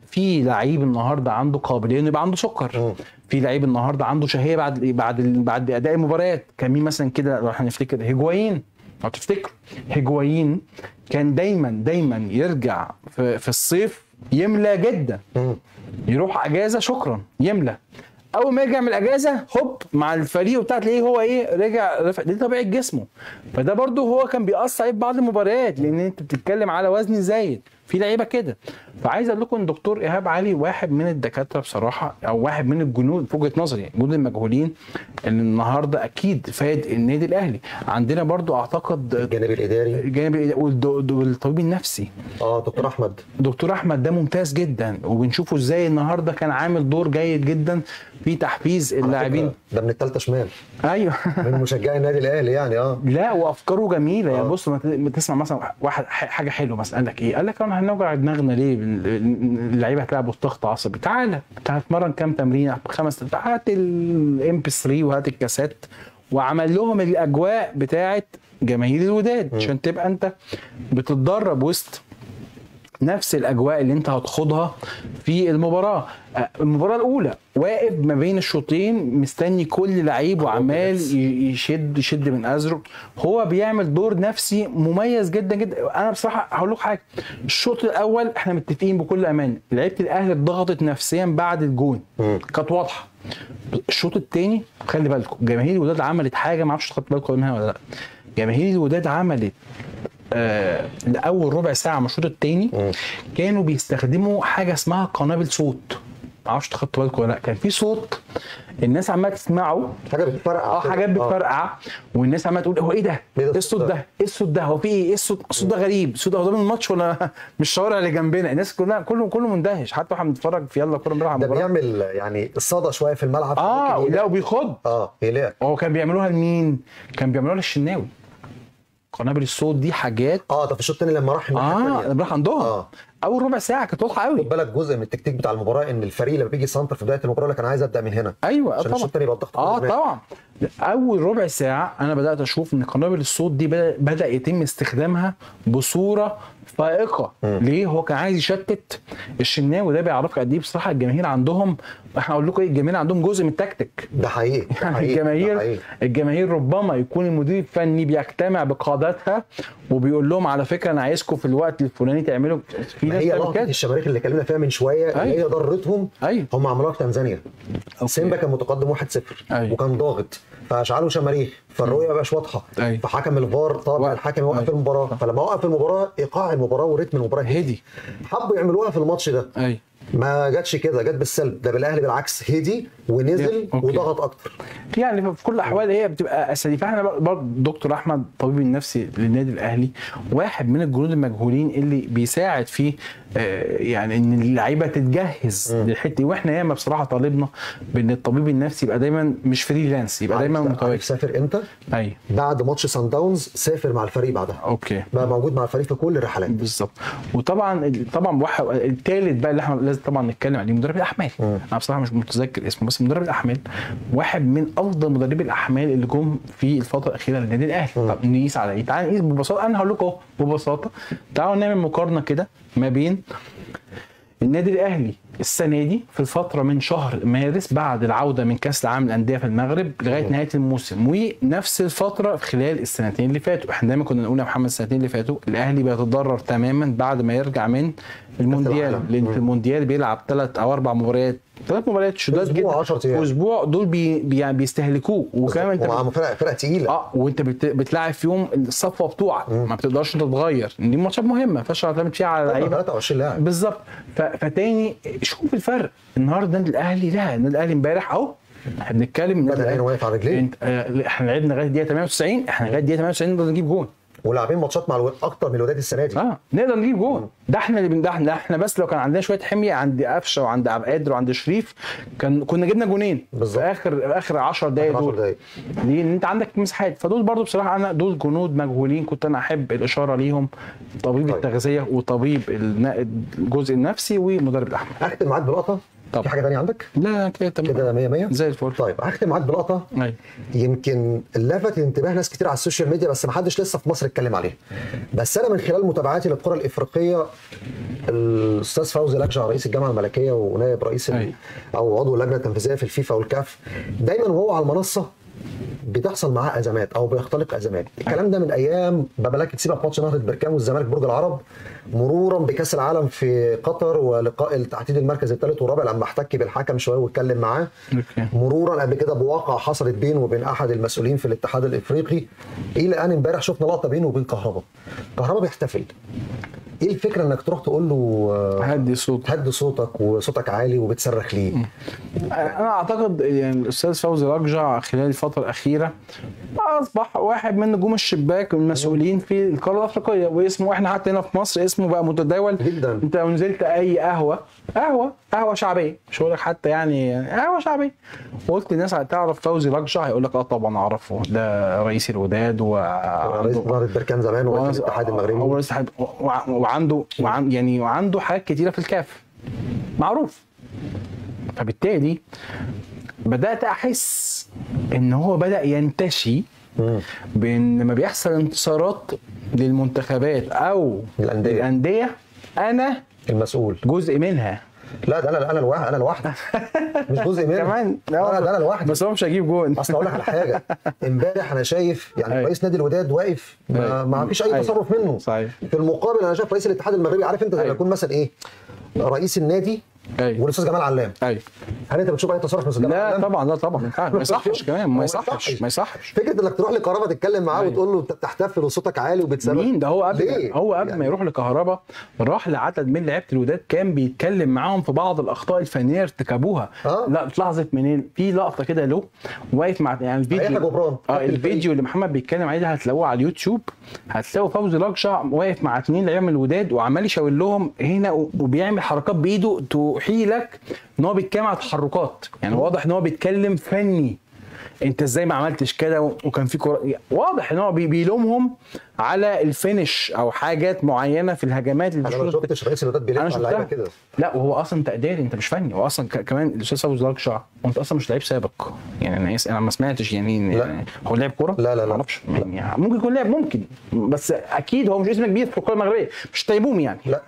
في لعيب النهارده عنده قابليه انه يبقى عنده سكر مم. في لعيب النهارده عنده شهيه بعد بعد بعد اداء المباريات كان مين مثلا كده لو هنفتكر هيجوايين لو تفتكروا هيجوايين كان دايما دايما يرجع في, في الصيف يملى جدا مم. يروح اجازه شكرا يملى اول ما يرجع من الاجازه هوب مع الفريق وبتاع تلاقيه هو ايه رجع رفع دي طبيعه جسمه فده برضو هو كان بيأثر عليه في بعض المباريات لان انت بتتكلم على وزن زايد في لعيبه كده فعايز اقول لكم ان دكتور ايهاب علي واحد من الدكاتره بصراحه او واحد من الجنود في وجهه نظري يعني جنود المجهولين اللي النهارده اكيد فاد النادي الاهلي عندنا برضو اعتقد الجانب الاداري الجانب والد- والطبيب النفسي اه دكتور احمد دكتور احمد ده ممتاز جدا وبنشوفه ازاي النهارده كان عامل دور جيد جدا في تحفيز على اللاعبين فكرة ده من الثالثه شمال ايوه من مشجعي النادي الاهلي يعني اه لا وافكاره جميله يعني آه. بص ما ت- ما تسمع مثلا واحد ح- حاجه حلوه مثلا قال لك ايه؟ قال لك انا هنوجع دماغنا ليه؟ اللعيبه هتلعب ضغط عصبي تعالى انت هتتمرن كام تمرين خمس هات الام بي 3 وهات الكاسات وعمل لهم الاجواء بتاعه جماهير الوداد عشان تبقى انت بتتدرب وسط نفس الاجواء اللي انت هتخوضها في المباراه آه، المباراه الاولى واقف ما بين الشوطين مستني كل لعيب وعمال ي- يشد يشد من ازرق هو بيعمل دور نفسي مميز جدا جدا انا بصراحه هقول لكم حاجه الشوط الاول احنا متفقين بكل امان لعيبه الاهلي اتضغطت نفسيا بعد الجون مم. كانت واضحه الشوط الثاني خلي بالكم جماهير الوداد عملت حاجه ما اعرفش خدت بالكم منها ولا لا جماهير الوداد عملت آه لاول ربع ساعه من الشوط الثاني مم. كانوا بيستخدموا حاجه اسمها قنابل صوت ما اعرفش خدتوا بالكم ولا لا كان في صوت الناس عماله تسمعه حاجه بتفرقع اه كده. حاجات بتفرقع والناس عماله تقول هو ايه ده؟ إيه ده ايه الصوت ده؟ ايه الصوت ده؟ هو في ايه؟ ايه الصوت؟ الصوت ده غريب، الصوت ده هو ده من الماتش ولا من الشوارع اللي جنبنا؟ الناس كلها كله كله مندهش حتى واحنا بنتفرج في يلا كوره امبارح على ده المباراه بيعمل يعني الصدى شويه في الملعب اه ممكن لا يقلق. وبيخض اه يقلق هو كان بيعملوها لمين؟ كان بيعملوها للشناوي قنابل الصوت دي حاجات اه ده في الشوط الثاني لما راح الناحية اه التانية. انا راح عندهم آه. اول ربع ساعه كانت واضحه قوي خد بالك جزء من التكتيك بتاع المباراه ان الفريق لما بيجي سنتر في بدايه المباراه يقول لك انا عايز ابدا من هنا ايوه آه عشان الشوط طبعا الثاني يبقى الضغط اه كله هناك. طبعا اول ربع ساعه انا بدات اشوف ان قنابل الصوت دي بدا, بدأ يتم استخدامها بصوره فائقه مم. ليه هو كان عايز يشتت الشناوي ده بيعرفك قد ايه بصراحه الجماهير عندهم احنا اقول لكم ايه الجماهير عندهم جزء من التكتيك ده حقيقي ده يعني حقيقي، ده الجماهير حقيقي. الجماهير ربما يكون المدير الفني بيجتمع بقادتها وبيقول لهم على فكره انا عايزكم في الوقت الفلاني تعملوا في ما ناس هي بتعمل لقطه كده الشماريخ اللي اتكلمنا فيها من شويه اللي أيوة. هي ضرتهم ايوه هم عملوها في تنزانيا أوكي. سيمبا كان متقدم 1-0 أيوة. وكان ضاغط فاشعلوا شماريخ فالرؤيه ما بقاش واضحه أيوة. فحكم الفار طبعا وقف. الحكم يوقف أيوة. المباراه فلما وقف المباراه ايقاع المباراه وريتم المباراه هدي هدي حبوا يعملوها في الماتش ده ايوه ما جاتش كده جت بالسلب ده بالاهلي بالعكس هدي ونزل أوكي. وضغط اكتر يعني في كل الاحوال هي بتبقى اساليب فاحنا برضه دكتور احمد طبيب النفسي للنادي الاهلي واحد من الجنود المجهولين اللي بيساعد في آه، يعني ان اللعيبه تتجهز للحته دي واحنا ياما بصراحه طالبنا بان الطبيب النفسي يبقى دايما مش فريلانس يبقى دايما عارف- متواجد عارف سافر امتى؟ ايوه بعد ماتش سان داونز سافر مع الفريق بعدها اوكي بقى موجود مع الفريق في كل الرحلات بالظبط وطبعا طبعا واحد الثالث بقى اللي احنا لازم طبعا نتكلم عليه مدرب الاحمال مم. انا بصراحه مش متذكر اسمه بس مدرب الاحمال واحد من افضل مدربي الاحمال اللي جم في الفتره الاخيره للنادي الاهلي مم. طب نقيس على ايه تعال نقيس ببساطه انا هقول لكم أهو ببساطه تعالوا نعمل مقارنه كده ما بين النادي الاهلي السنه دي في الفتره من شهر مارس بعد العوده من كاس العالم للانديه في المغرب لغايه نهايه الموسم ونفس الفتره خلال السنتين اللي فاتوا احنا دايما كنا نقول يا محمد السنتين اللي فاتوا الاهلي بيتضرر تماما بعد ما يرجع من المونديال العالم. لان مم. في المونديال بيلعب ثلاث او اربع مباريات ثلاث مباريات شداد أسبوع، جدا 10 أيام. في اسبوع دول بي بي بيستهلكوه وكمان انت ومع فرق فرق تقيله اه وانت بت... بتلاعب فيهم الصفوه بتوعك ما بتقدرش انت تتغير دي ماتشات مهمه ما ينفعش تعتمد فيها على لعيبه 23 لاعب بالظبط ف... فتاني شوف الفرق النهارده النادي الاهلي لا النادي الاهلي امبارح اهو احنا بنتكلم النادي بدأ هنا الأهلي- واقف على رجليه انت آه احنا لعبنا لغايه الدقيقه 98 احنا لغايه الدقيقه 98 نقدر نجيب جون ولاعبين ماتشات مع الو... اكتر من الوداد السنه دي اه نقدر نجيب جون ده احنا اللي بن- ده احنا احنا بس لو كان عندنا شويه حميه عند قفشه وعند عبد القادر وعند شريف كان كنا جبنا جونين بالظبط. في اخر اخر 10 دقائق 10 دول دقايق. ليه؟ لان انت عندك مساحات فدول برضو بصراحه انا دول جنود مجهولين كنت انا احب الاشاره ليهم طبيب طيب. التغذيه وطبيب النا- الجزء النفسي ومدرب الاحمال اختم معاك بلقطه طبعا. في حاجه ثانيه عندك لا كده تمام كده 100 100 زي الفل طيب هختم معاك بلقطه أيوة. يمكن لفت انتباه ناس كتير على السوشيال ميديا بس ما حدش لسه في مصر اتكلم عليها بس انا من خلال متابعاتي للقرى الافريقيه الاستاذ فوزي لكجع رئيس الجامعه الملكيه ونائب رئيس ال- أيوة. او عضو اللجنه التنفيذيه في الفيفا والكاف دايما وهو على المنصه بتحصل معاه ازمات او بيختلق ازمات الكلام ده من ايام بابلاك تسيبها في ماتش نهضه بركان والزمالك برج العرب مرورا بكاس العالم في قطر ولقاء التحديد المركز الثالث والرابع لما احتك بالحكم شويه واتكلم معاه أوكي. مرورا قبل كده بواقعه حصلت بينه وبين احد المسؤولين في الاتحاد الافريقي الى ان امبارح شفنا لقطه بينه وبين كهربا كهربا بيحتفل ايه الفكره انك تروح تقول له آه، هدي صوت هدي صوتك وصوتك عالي وبتصرخ ليه انا اعتقد يعني الاستاذ فوزي رجع خلال الفتره الاخيره اصبح واحد من نجوم الشباك المسؤولين في القاره الافريقيه واسمه احنا حتى هنا في مصر اسمه بقى متداول جداً. انت لو نزلت اي قهوه قهوه قهوه شعبيه مش هقول لك حتى يعني قهوه شعبيه وقلت للناس تعرف فوزي رجع هيقول لك اه طبعا اعرفه ده رئيس الوداد و رئيس نهضه بركان زمان ورئيس الاتحاد هو المغربي رئيس الاتحاد وع- وعنده وعن يعني وعنده حاجات كتيره في الكاف معروف فبالتالي بدات احس ان هو بدا ينتشي مم. بان لما بيحصل انتصارات للمنتخبات او الأندية. الانديه انا المسؤول جزء منها لا ده انا انا لوحدي انا لوحدي مش جزء منه كمان لا ده انا لوحدي بس هو مش هيجيب جون اصل اقول لك على حاجه امبارح انا شايف يعني أيوة. رئيس نادي الوداد واقف ما, أيوة. ما فيش اي أيوة. تصرف منه صحيح. في المقابل انا شايف رئيس الاتحاد المغربي عارف انت زي ما أيوة. يكون مثلا ايه رئيس النادي أيوة. والاستاذ جمال علام ايوه هل انت بتشوف اي تصرف من الاستاذ جمال لا علام؟ طبعا لا طبعا ما ينفعش. ما يصحش كمان هو ما يصحش ما يصحش فكره انك تروح لكهربا تتكلم معاه أيوة. وتقول له انت بتحتفل وصوتك عالي وبتصرخ مين ده هو قبل ليه؟ هو قبل يعني ما يروح لكهربا راح لعدد من لعيبه الوداد كان بيتكلم معاهم في بعض الاخطاء الفنيه ارتكبوها آه. لا اتلاحظت منين في لقطه كده له واقف مع يعني هيحيى الفيديو جبران اه كابتن الفيديو اللي محمد بيتكلم عليه ده هتلاقوه على اليوتيوب هتلاقوا فوزي لقشع واقف مع اتنين لعيبه من الوداد وعمال يشاور لهم هنا و- وبيعمل حركات بايده توحي لك ان هو بيتكلم على تحركات يعني واضح ان هو بيتكلم فني انت ازاي ما عملتش كده و- وكان في كرة واضح ان هو بي- بيلومهم على الفينش او حاجات معينه في الهجمات اللي انا ما بتشوط- شفتش رئيس الوداد بيلف انا على اللعيبه شفتها كده لا وهو اصلا تقديري انت مش فني هو اصلا ك- كمان الاستاذ فوزي لقشع وانت اصلا مش لعيب سابق يعني انا آسف، انا ما سمعتش يعني, لا. يعني هو لعب كوره لا، لا، لا. ما اعرفش يعني ممكن يكون لعب ممكن بس اكيد هو مش اسم كبير في الكره المغربيه مش تيموم يعني لا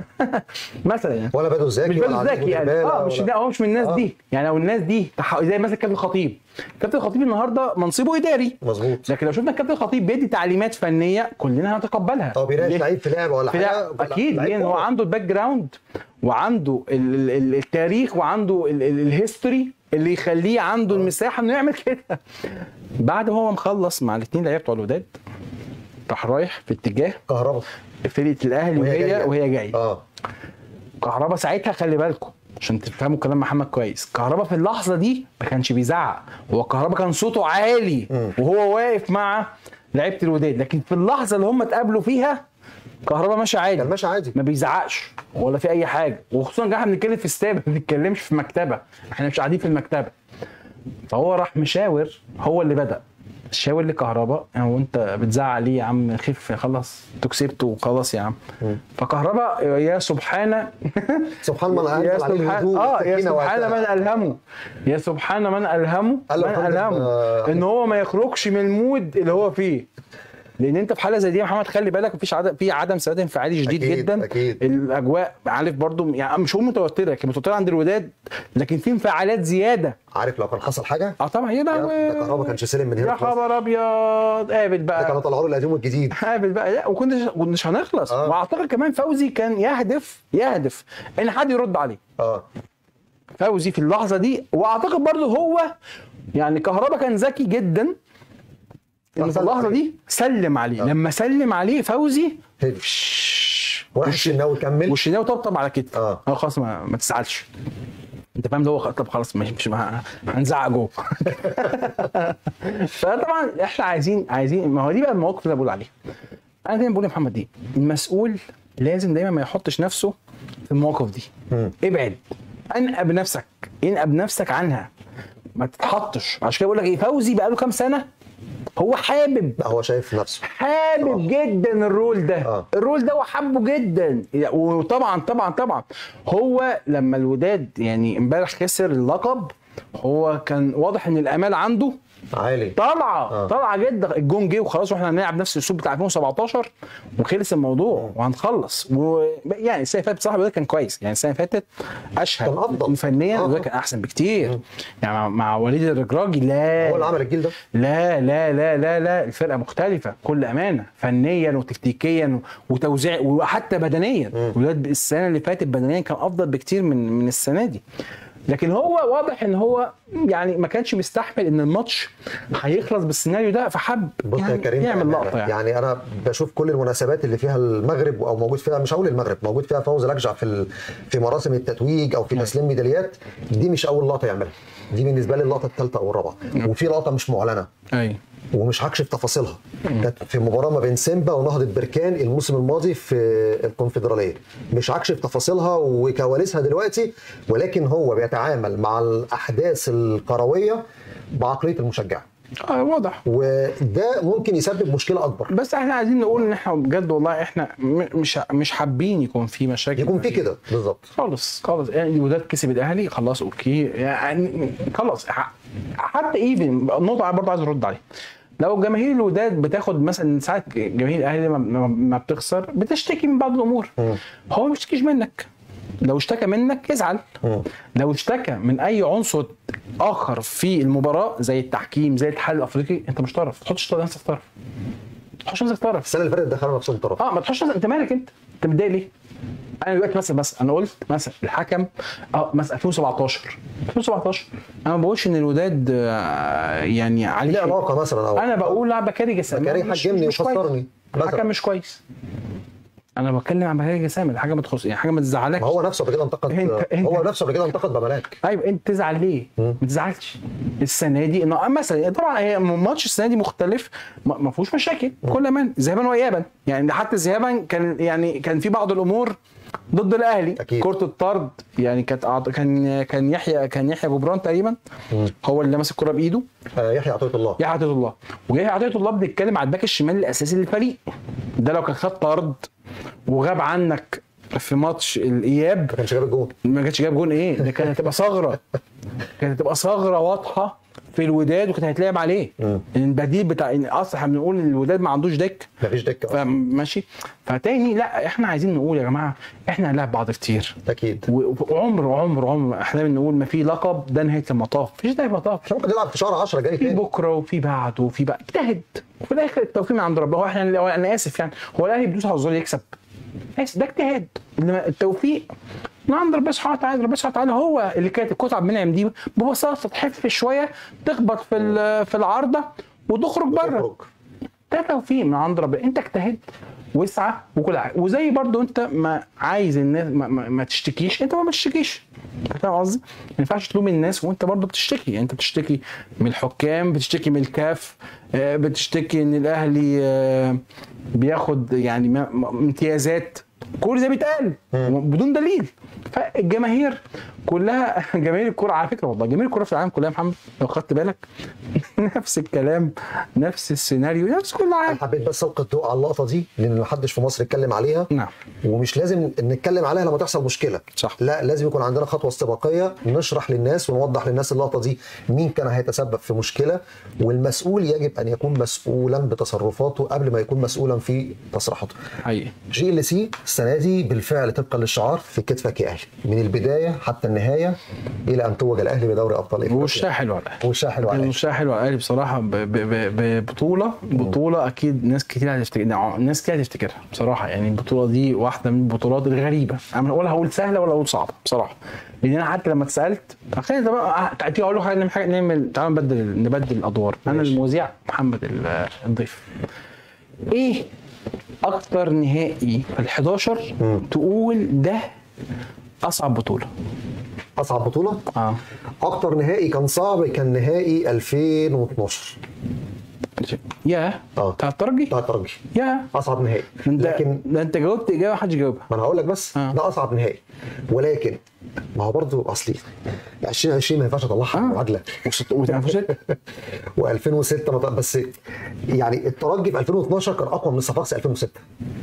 مثلا يعني ولا بدو زكي مش ولا بدو عزيز زكي يعني بودربالة اه مش ولا- لا هو مش من الناس آه. دي يعني لو الناس دي تح- زي مثلا كابتن الخطيب كابتن الخطيب النهارده منصبه اداري مظبوط لكن لو شفنا كابتن الخطيب بيدي تعليمات فنيه كلنا هنتقبلها هو بيناقش ليه؟ لعيب في لعبه ولا في حاجه لا اكيد لعيب لان هو كورة. عنده الباك جراوند وعنده ال- ال- ال- التاريخ وعنده ال- ال- الهيستوري اللي يخليه عنده المساحه انه يعمل كده بعد ما هو مخلص مع الاثنين لعيبه بتوع الوداد راح رايح في اتجاه كهربا فرقه الاهلي وهي وهي جاية. وهي جايه اه كهربا ساعتها خلي بالكم عشان تفهموا كلام محمد كويس كهربا في اللحظه دي ما كانش بيزعق هو كهربا كان صوته عالي وهو واقف مع لعيبه الوداد لكن في اللحظه اللي هم اتقابلوا فيها كهربا ماشي عادي كان ماشي عادي ما بيزعقش ولا في اي حاجه وخصوصا ان احنا بنتكلم في استاد ما بنتكلمش في مكتبه احنا مش قاعدين في المكتبه فهو راح مشاور هو اللي بدا شاور لكهربا هو انت بتزعق ليه يا عم خف خلص انتوا كسبتوا وخلاص يا عم فكهربا يا سبحان سبحان من يا انزل عليه سبحان الهدوء اه يا والسكينة سبحان وقتها. من الهمه يا سبحان من الهمه قال له من يا فندم، الهمه آه، ان هو ما يخرجش من المود اللي هو فيه لان انت في حاله زي دي يا محمد خلي بالك مفيش عدم في عدم ثبات انفعالي شديد أكيد، جدا أكيد. الاجواء عارف برضو يعني مش هو متوتره لكن متوتره عند الوداد لكن في انفعالات زياده عارف لو كان حصل حاجه اه طبعا يا ده ده كهربا كانش سلم من هنا يا في مصر. خبر ابيض قابل ده بقى كانوا طلعوا له القديم والجديد قابل بقى لا وكناش كناش هنخلص آه. واعتقد كمان فوزي كان يهدف يهدف ان حد يرد عليه اه فوزي في اللحظه دي واعتقد برضه هو يعني كهربا كان ذكي جدا ان في سلم اللحظه عليه. دي سلم عليه لما سلم عليه فوزي هدي شش، وراح والش- الشناوي كمل والشناوي طبطب على كتفه آه. اه خلاص ما, ما تزعلش انت فاهم اللي هو خ- طب خلاص مش مش ما- هنزعق جوه فطبعا احنا عايزين عايزين ما هو دي بقى المواقف اللي أنا بقول عليها انا دايما بقول يا محمد دي المسؤول لازم دايما ما يحطش نفسه في المواقف دي مم. ابعد انقب نفسك انقب نفسك عنها ما تتحطش عشان كده بقول لك ايه فوزي بقى له كام سنه هو حابب لا هو شايف نفسه حابب جدا الرول ده آه. الرول ده وحبه جدا وطبعا طبعا طبعا هو لما الوداد يعني امبارح خسر اللقب هو كان واضح ان الامال عنده عالي طالعه آه. طالعه جدا الجون جه وخلاص واحنا هنلعب نفس الاسلوب بتاع 2017 وخلص الموضوع وهنخلص ويعني السنه اللي فاتت بصراحه الوداد كان كويس يعني السنه اللي فاتت اشهد كان أفضل. فنيا آه. الوداد كان احسن بكتير يعني مع- مع وليد الرجراجي لا هو اللي عمل الجيل ده لا لا لا لا لا الفرقه مختلفه كل امانه فنيا وتكتيكيا وتوزيع وحتى بدنيا ولاد السنه اللي فاتت بدنيا كان افضل بكتير من من السنه دي لكن هو واضح ان هو يعني ما كانش مستحمل ان الماتش هيخلص بالسيناريو ده فحب بص يا يعني كريم يعمل بأمانة، لقطه يعني, يعني انا بشوف كل المناسبات اللي فيها المغرب او موجود فيها مش هقول المغرب موجود فيها فوز الاججع في ال- في مراسم التتويج او في تسليم ميداليات دي مش اول لقطه يعملها دي بالنسبه لي اللقطه الثالثه او الرابعه وفي لقطه مش معلنه ايوه ومش هكشف تفاصيلها كانت في مباراه ما بين سيمبا ونهضه بركان الموسم الماضي في الكونفدراليه مش هكشف تفاصيلها وكواليسها دلوقتي ولكن هو بيتعامل مع الاحداث الكرويه بعقليه المشجع آه واضح وده ممكن يسبب مشكله اكبر بس احنا عايزين نقول ان احنا بجد والله احنا م- مش مش حابين يكون في مشاكل يكون في كده بالظبط خالص خالص يعني الوداد كسب الاهلي خلاص اوكي يعني خلاص ح- حتى ايفن نقطه برضه عايز ارد عليها لو جماهير الوداد بتاخد مثلا ساعات جماهير الاهلي لما- لما ما بتخسر بتشتكي من بعض الامور هو ما بيشتكيش منك لو اشتكى منك ازعل لو اشتكى من اي عنصر اخر في المباراه زي التحكيم زي الاتحاد الافريقي انت مش طرف ما تحطش نفسك طرف ما تحطش نفسك طرف السنه اللي فاتت دخلوا نفسهم طرف اه ما تحطش نفسك انت مالك انت انت متضايق ليه؟ انا دلوقتي مثلا مثلا انا قلت مثلا الحكم اه مثلا 2017 2017 انا ما بقولش ان الوداد آه، يعني عليه ليه شيء. علاقه مثلا او انا بقول لا بكاري جسام بكاري مش- حجمني مش كويس. وخسرني مثلا. الحكم مش كويس انا بتكلم عن بكاري جسام الحاجه ما تخص يعني حاجه ما تزعلكش ما هو نفسه قبل كده انتقد انت- انت- هو نفسه قبل كده انتقد بملاك ايوه انت تزعل ليه؟ ما تزعلش السنه دي انه مثلا طبعا هي ماتش السنه دي مختلف ما ما فيهوش مشاكل كل امان ذهابا وايابا يعني حتى ذهابا كان يعني كان في بعض الامور ضد الاهلي أكيد. كره الطرد يعني كانت أعط- كان كان يحيى كان يحيى جبران تقريبا هو اللي ماسك الكره بايده آه، يحيى عطيه الله يحيى عطيه الله ويحيى عطيه الله بنتكلم على الباك الشمال الاساسي للفريق ده لو كان خد طرد وغاب عنك في ماتش الاياب ما كانش جاب الجون ما كانش جاب جون ايه ده كانت هتبقى ثغره كانت هتبقى ثغره واضحه في الوداد وكانت هيتلعب عليه البديل بتاع إن اصلا احنا بنقول ان الوداد ما عندوش دك مفيش دكه فماشي فتاني لا احنا عايزين نقول يا جماعه احنا هنلاعب بعض كتير اكيد و- وعمر عمر عمر احنا بنقول ما في لقب ده نهايه المطاف مفيش نهايه مطاف احنا ممكن نلعب في شهر 10 جاي في تاني بكره وفي بعده وفي بعد اجتهد وفي الاخر التوفيق من عند ربنا هو احنا هو انا اسف يعني هو الاهلي بيدوس على الزرار يكسب بس ده اجتهاد انما التوفيق من عند ربنا سبحانه وتعالى ربنا سبحانه وتعالى هو اللي كانت القطعه منعم دي ببساطه تحف شويه تخبط في ال- في العارضه وتخرج بره تخرج. ده توفيق من عند ربنا انت اجتهد واسعى وكل حاجه وزي برضو انت ما عايز الناس ما, ما, ما تشتكيش انت ما بتشتكيش فاهم قصدي؟ ما ينفعش تلوم الناس وانت برضو بتشتكي يعني انت بتشتكي من الحكام بتشتكي من الكاف آه، بتشتكي ان الاهلي آه، بياخد يعني ما- ما- امتيازات كل ده بيتقال بدون دليل فالجماهير كلها جماهير الكوره على فكره والله جماهير الكوره في العالم كلها يا محمد لو خدت بالك نفس الكلام نفس السيناريو نفس كل انا حاجه حبيت بس القي الضوء على اللقطه دي لان محدش في مصر اتكلم عليها نعم ومش لازم نتكلم عليها لما تحصل مشكله صح. لا لازم يكون عندنا خطوه استباقيه نشرح للناس ونوضح للناس اللقطه دي مين كان هيتسبب في مشكله والمسؤول يجب ان يكون مسؤولا بتصرفاته قبل ما يكون مسؤولا في تصريحاته حقيقي جي ال سي السنه دي بالفعل طبقا للشعار في كتفك يا اهلي من البدايه حتى النهايه الى ان توج الاهلي بدوري ابطال افريقيا وشها حلو على الاهلي وشها حلو عليه وشها حلو على الاهلي بصراحه ب- ب- ب- ببطوله بطوله اكيد ناس كتير هتفتكر ناس كتير هتفتكرها بصراحه يعني البطوله دي واحده من البطولات الغريبه انا ولا هقول سهله ولا هقول صعبه بصراحه لان انا حتى لما اتسالت خلينا طب تعالى اقول له حاجه نعمل حاجه نعمل تعالى نبدل نبدل الادوار انا ماشي. المذيع محمد ال- الضيف ايه اكتر نهائي في ال 11 تقول ده اصعب بطوله اصعب بطوله اه اكتر نهائي كان صعب كان نهائي 2012 يا اه. بتاع الترجي بتاع الترجي يا اصعب نهائي انت لكن ده انت جاوبت اجابه محدش جاوبها ما انا هقول لك بس آه. ده اصعب نهائي ولكن ما هو برضه اصلي 2020 ما ينفعش اطلعها آه. معادله وست- وتنافسات و2006 بس يعني الترجي في 2012 كان اقوى من الصفاقسي 2006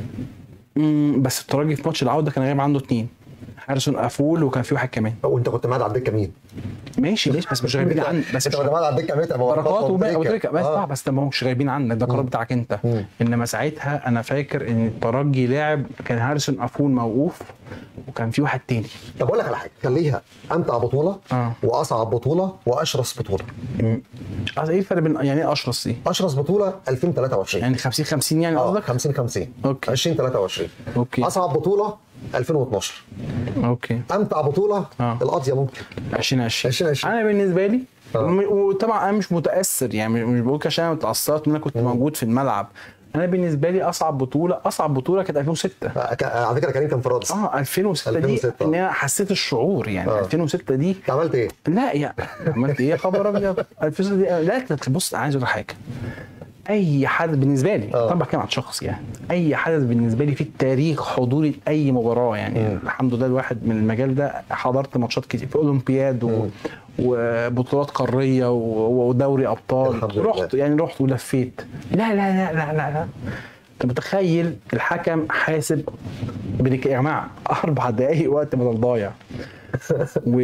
مم، بس الترجي في ماتش العوده كان غايب عنده اثنين هارسون قفول وكان في واحد كمان وانت كنت قاعد على الدكه مين؟ ماشي ماشي بس مش غايبين عنك بس انت مش كنت قاعد على الدكه مين؟ تبقى بركات ورقات وباقي وأبو وتركه بس آه. آه. بس ده ما هوش غايبين عنك ده قرار بتاعك انت مم. انما ساعتها انا فاكر ان الترجي لعب كان هارسون قفول موقوف وكان في واحد تاني طب اقول لك على حاجه خليها امتع بطوله آه. واصعب بطوله واشرس بطوله أصل ايه الفرق بين يعني ايه اشرس دي؟ اشرس بطوله 2023 يعني 50 50 يعني اه قصدك؟ 50 50 أوكي. 2023 اوكي اصعب بطوله 2012 اوكي امتع بطوله آه. القاضيه ممكن 2020 2020. انا بالنسبه لي آه. م- وطبعا انا مش متاثر يعني مش بقول كده عشان انا اتاثرت ان انا كنت موجود في الملعب انا بالنسبه لي اصعب بطوله اصعب بطوله كانت 2006 آه، ك- على فكره كريم كان في رادس اه 2006 دي 2006. ان انا حسيت الشعور يعني آه. 2006 دي انت عملت ايه؟ لا يا عملت ايه يا خبر ابيض 2006 دي لا ت- بص عايز اقول لك حاجه اي حدث بالنسبه لي آه. طبعا بتكلم عن شخص يعني اي حدث بالنسبه لي في التاريخ حضوري لاي مباراه يعني مم. الحمد لله الواحد من المجال ده حضرت ماتشات كتير في اولمبياد و... مم. وبطولات قاريه و... ودوري ابطال الحمد لله. رحت يعني رحت ولفيت لا لا لا لا لا لا انت متخيل الحكم حاسب بريك يا جماعه اربع دقائق وقت بدل ضايع و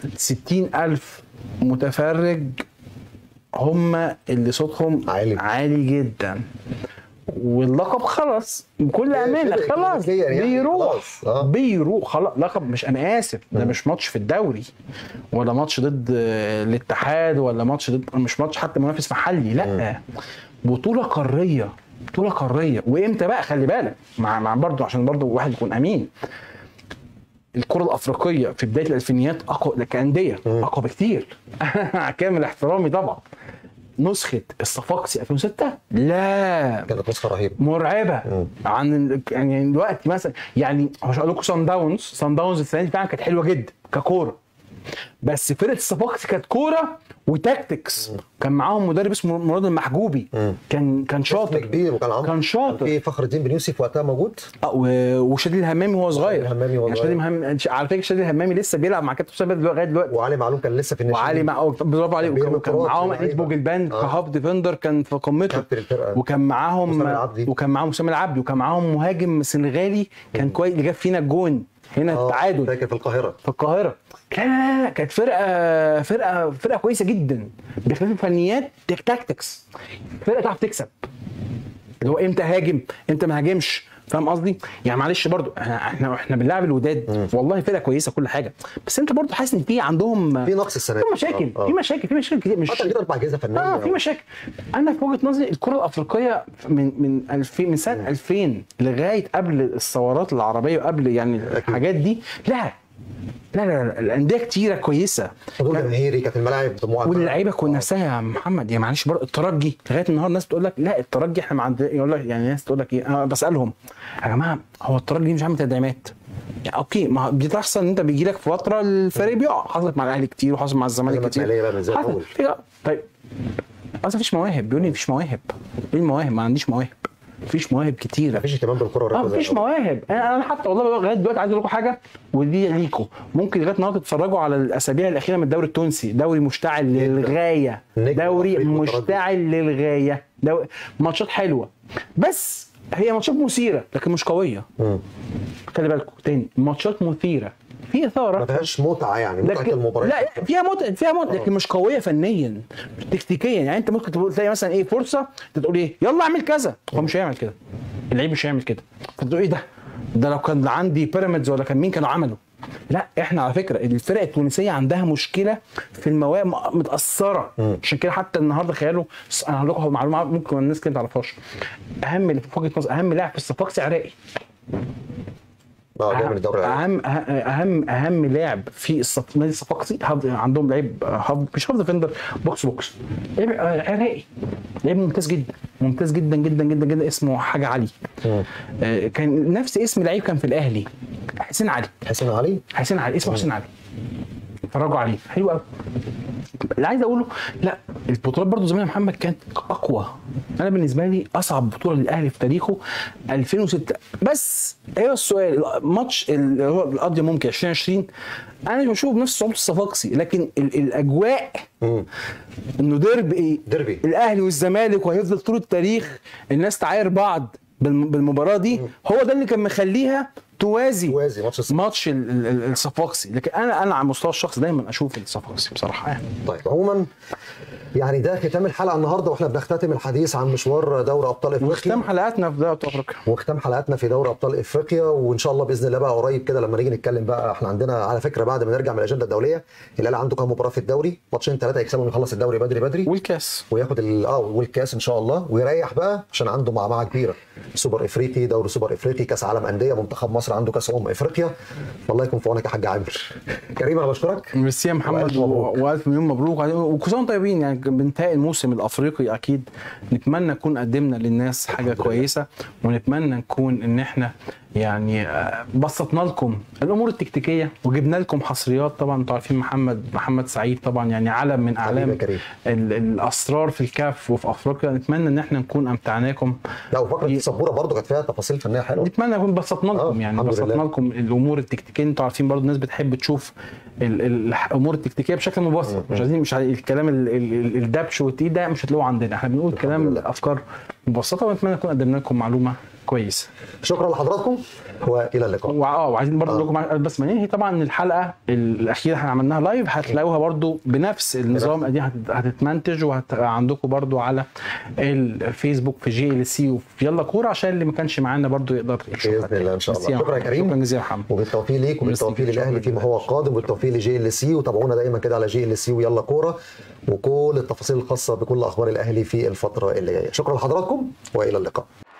ألف متفرج هم اللي صوتهم عالي. عالي جدا واللقب خلاص بكل امانه شبه خلاص كلاسيكيا يعني، بيروح خلاص. آه. بيروح خلاص لقب مش انا اسف ده مش ماتش في الدوري ولا ماتش ضد آه، الاتحاد ولا ماتش ضد مش ماتش حتى منافس محلي لا بطوله قاريه بطوله قاريه وامتى بقى خلي بالك مع مع برضه عشان برضه الواحد يكون امين الكره الافريقيه في بدايه الالفينيات اقوى كانديه اقوى بكتير كامل احترامي طبعا نسخه الصفاقسي 2006 لا كانت نسخه رهيبه مرعبه مم. عن ال- يعني دلوقتي مثلا يعني مش هقول لكم سان داونز سان داونز السنه دي فعلا كانت حلوه جدا ككوره بس فرقه الصفاقسي كانت كوره وتاكتكس كان معاهم مدرب اسمه مراد المحجوبي مم. كان كان اسم شاطر كبير وكان عمرو كان شاطر. في فخر الدين بن يوسف وقتها موجود آه، و- وشادي الهمامي وهو صغير الهمامي وهو يعني صغير. شادي الهمامي على فكره شادي الهمامي لسه بيلعب مع كابتن حسام لغايه دلوقتي وعلي معلوم كان لسه في الناشئين وعلي مع برافو عليه بيرمي وكان وكان كرات معاهم ولعيبة. انيس بوجلبان آه. كهاف ديفندر كان في قمته كابتن الفرقه وكان معاهم مسام العبدي. وكان معاهم مسام العبدي وكان معاهم مهاجم سنغالي كان كويس اللي جاب فينا الجون هنا آه، التعادل فاكر في القاهره في القاهره لا لا لا لا، كانت فرقه فرقه فرقه كويسه جدا بخلاف الفنيات تك- تاكتكس فرقه تعرف تكسب اللي هو امتى هاجم امتى ما هاجمش فاهم قصدي؟ يعني معلش برضو احنا احنا احنا بنلعب الوداد والله فرقه كويسه كل حاجه بس انت برضو حاسس ان في عندهم في نقص السنه في دي. مشاكل آه، آه. في مشاكل في مشاكل كتير مش حتى جديد اربع اجهزه فنيه اه في مشاكل انا في وجهه نظري الكره الافريقيه من من 2000 من سنه 2000 لغايه قبل الثورات العربيه وقبل يعني الحاجات دي لا لا لا, لا الانديه كتيره كويسه حضور كان- جماهيري كانت الملاعب دموع واللعيبه كنا نفسها يا محمد يعني معلش برضه الترجي لغايه النهارده الناس تقول لك لا الترجي احنا ما عندنا يقول لك يعني ناس تقول لك ايه انا بسالهم يا جماعه هو الترجي مش عامل تدعيمات يعني اوكي ما دي تحصل ان انت بيجي لك فتره الفريق بيقع حصلت مع الاهلي كتير وحصلت مع الزمالك أزمات كتير مالية بقى من زي حصل. الأول. في- طيب اصلا مفيش مواهب بيقول لي مفيش مواهب ايه المواهب ما عنديش مواهب مفيش مواهب كتيره مفيش اهتمام بالكره اه والرياضة زي مفيش الأول. مواهب انا أنا حتى والله لغايه دلوقتي عايز اقول لكم حاجه ودي ليكم ممكن لغايه النهارده تتفرجوا على الاسابيع الاخيره من الدوري التونسي دوري مشتعل للغايه نجم دوري أفريقي والترجي. مشتعل للغايه دو... ماتشات حلوه بس هي ماتشات مثيره لكن مش قويه مم. خلي بالكم تاني ماتشات مثيره في ما اثاره فيهاش متعه يعني متعه لكن المباريات لا فيها متعه فيها متعه لكن مش قويه فنيا تكتيكيا يعني انت ممكن تقول- تلاقي مثلا ايه فرصه تقول ايه يلا اعمل كذا هو مش هيعمل كده اللعيب مش هيعمل كده فتقول ايه ده ده لو كان عندي بيراميدز ولا كان مين كانوا عملوا لا احنا على فكره الفرق التونسيه عندها مشكله في المواهب م- متاثره عشان كده حتى النهارده خيالوا انا هقول لكم معلومه ممكن الناس كده ما تعرفهاش اهم اللي في وجهه نظر اهم لاعب في الصفاقسي عراقي اه جاي من الدوري العراقي. اهم اهم اهم لاعب في الصف... نادي الصفاقسي هاف- عندهم لعيب هاف مش هاف ديفندر بوكس بوكس لعيب آه، عراقي لعيب ممتاز جدا ممتاز جدا جدا جدا جدا اسمه حاجه علي مم. آه، كان نفس اسم لعيب كان في الاهلي حسين علي حسين علي حسين علي اسمه حسين علي اتفرجوا عليه حلو قوي اللي عايز اقوله لا البطولات برضو زمان يا محمد كانت اقوى انا بالنسبه لي اصعب بطوله للاهلي في تاريخه 2006 بس ايوه السؤال ماتش اللي هو القضيه ممكن 2020 انا مش بشوفه بنفس صعوبه الصفاقسي لكن ال- الاجواء انه ديربي ايه ديربي. الاهلي والزمالك وهيفضل طول التاريخ الناس تعاير بعض بالم- بالمباراه دي هو ده اللي كان مخليها توازي توازي ماتش الصفاقسي. ماتش ال- ال- ال- الصفاقسي لكن انا انا على المستوى الشخصي دايما اشوف الصفاقسي بصراحه يعني طيب عموما يعني ده ختام الحلقه النهارده واحنا بنختتم الحديث عن مشوار دوري ابطال افريقيا وختام حلقاتنا في دوري افريقيا وختام حلقاتنا في دوري ابطال افريقيا وان شاء الله باذن الله بقى قريب كده لما نيجي نتكلم بقى احنا عندنا على فكره بعد ما نرجع من الاجنده الدوليه الاهلي عنده كام مباراه في الدوري ماتشين ثلاثه يكسبهم يخلص الدوري بدري بدري والكاس وياخد ال- اه والكاس ان شاء الله ويريح بقى عشان عنده معمعه كبيره سوبر افريقي دوري سوبر افريقي كاس عالم انديه منتخب مصر عنده كاس امم افريقيا والله يكون في عونك يا حاج عامر كريم انا بشكرك ميرسي يا محمد وألف مبروك. و- والف مليون مبروك وكل سنه وانتم طيبين يعني بانتهاء الموسم الافريقي اكيد نتمنى نكون قدمنا للناس حاجه لله. كويسه ونتمنى نكون ان احنا يعني آه، بسطنا لكم الامور التكتيكيه وجبنا لكم حصريات طبعا انتوا عارفين محمد محمد سعيد طبعا يعني علم من حبيبي يا اعلام كريم. ال- الاسرار في الكاف وفي افريقيا نتمنى ان احنا نكون امتعناكم لا وفقره السبوره برضو كانت فيها تفاصيل فنيه حلوه نتمنى نكون بسطنا لكم آه، يعني الحمد بسطنا لله. لكم الامور التكتيكيه انتوا عارفين برضو الناس بتحب تشوف ال- ال- الامور التكتيكيه بشكل مبسط مش عايزين مش عايزين الكلام ال- ال- ال- الدبش والتقيل ده مش هتلاقوه عندنا احنا بنقول كلام لله. افكار مبسطه ونتمنى نكون قدمنا لكم معلومه كويسه شكرا لحضراتكم والى اللقاء واه وعايزين برضه نقول لكم بس ما ننهي طبعا الحلقه الاخيره احنا عملناها لايف هتلاقوها برضه بنفس النظام دي هت- هتتمنتج وهتبقى عندكم برضه على الفيسبوك في جي ال سي وفي يلا كوره عشان اللي ما كانش معانا برضه يقدر يشوفها باذن الله ان شاء الله ميرسي شكرا يا كريم شكرا جزيلا يا محمد وبالتوفيق ليك وبالتوفيق ميرسي. للاهلي شكراً فيما هو قادم وبالتوفيق لجي ال سي وتابعونا دايما كده على جي ال سي ويلا كوره وكل التفاصيل الخاصه بكل اخبار الاهلي في الفتره اللي جايه شكرا لحضراتكم والى اللقاء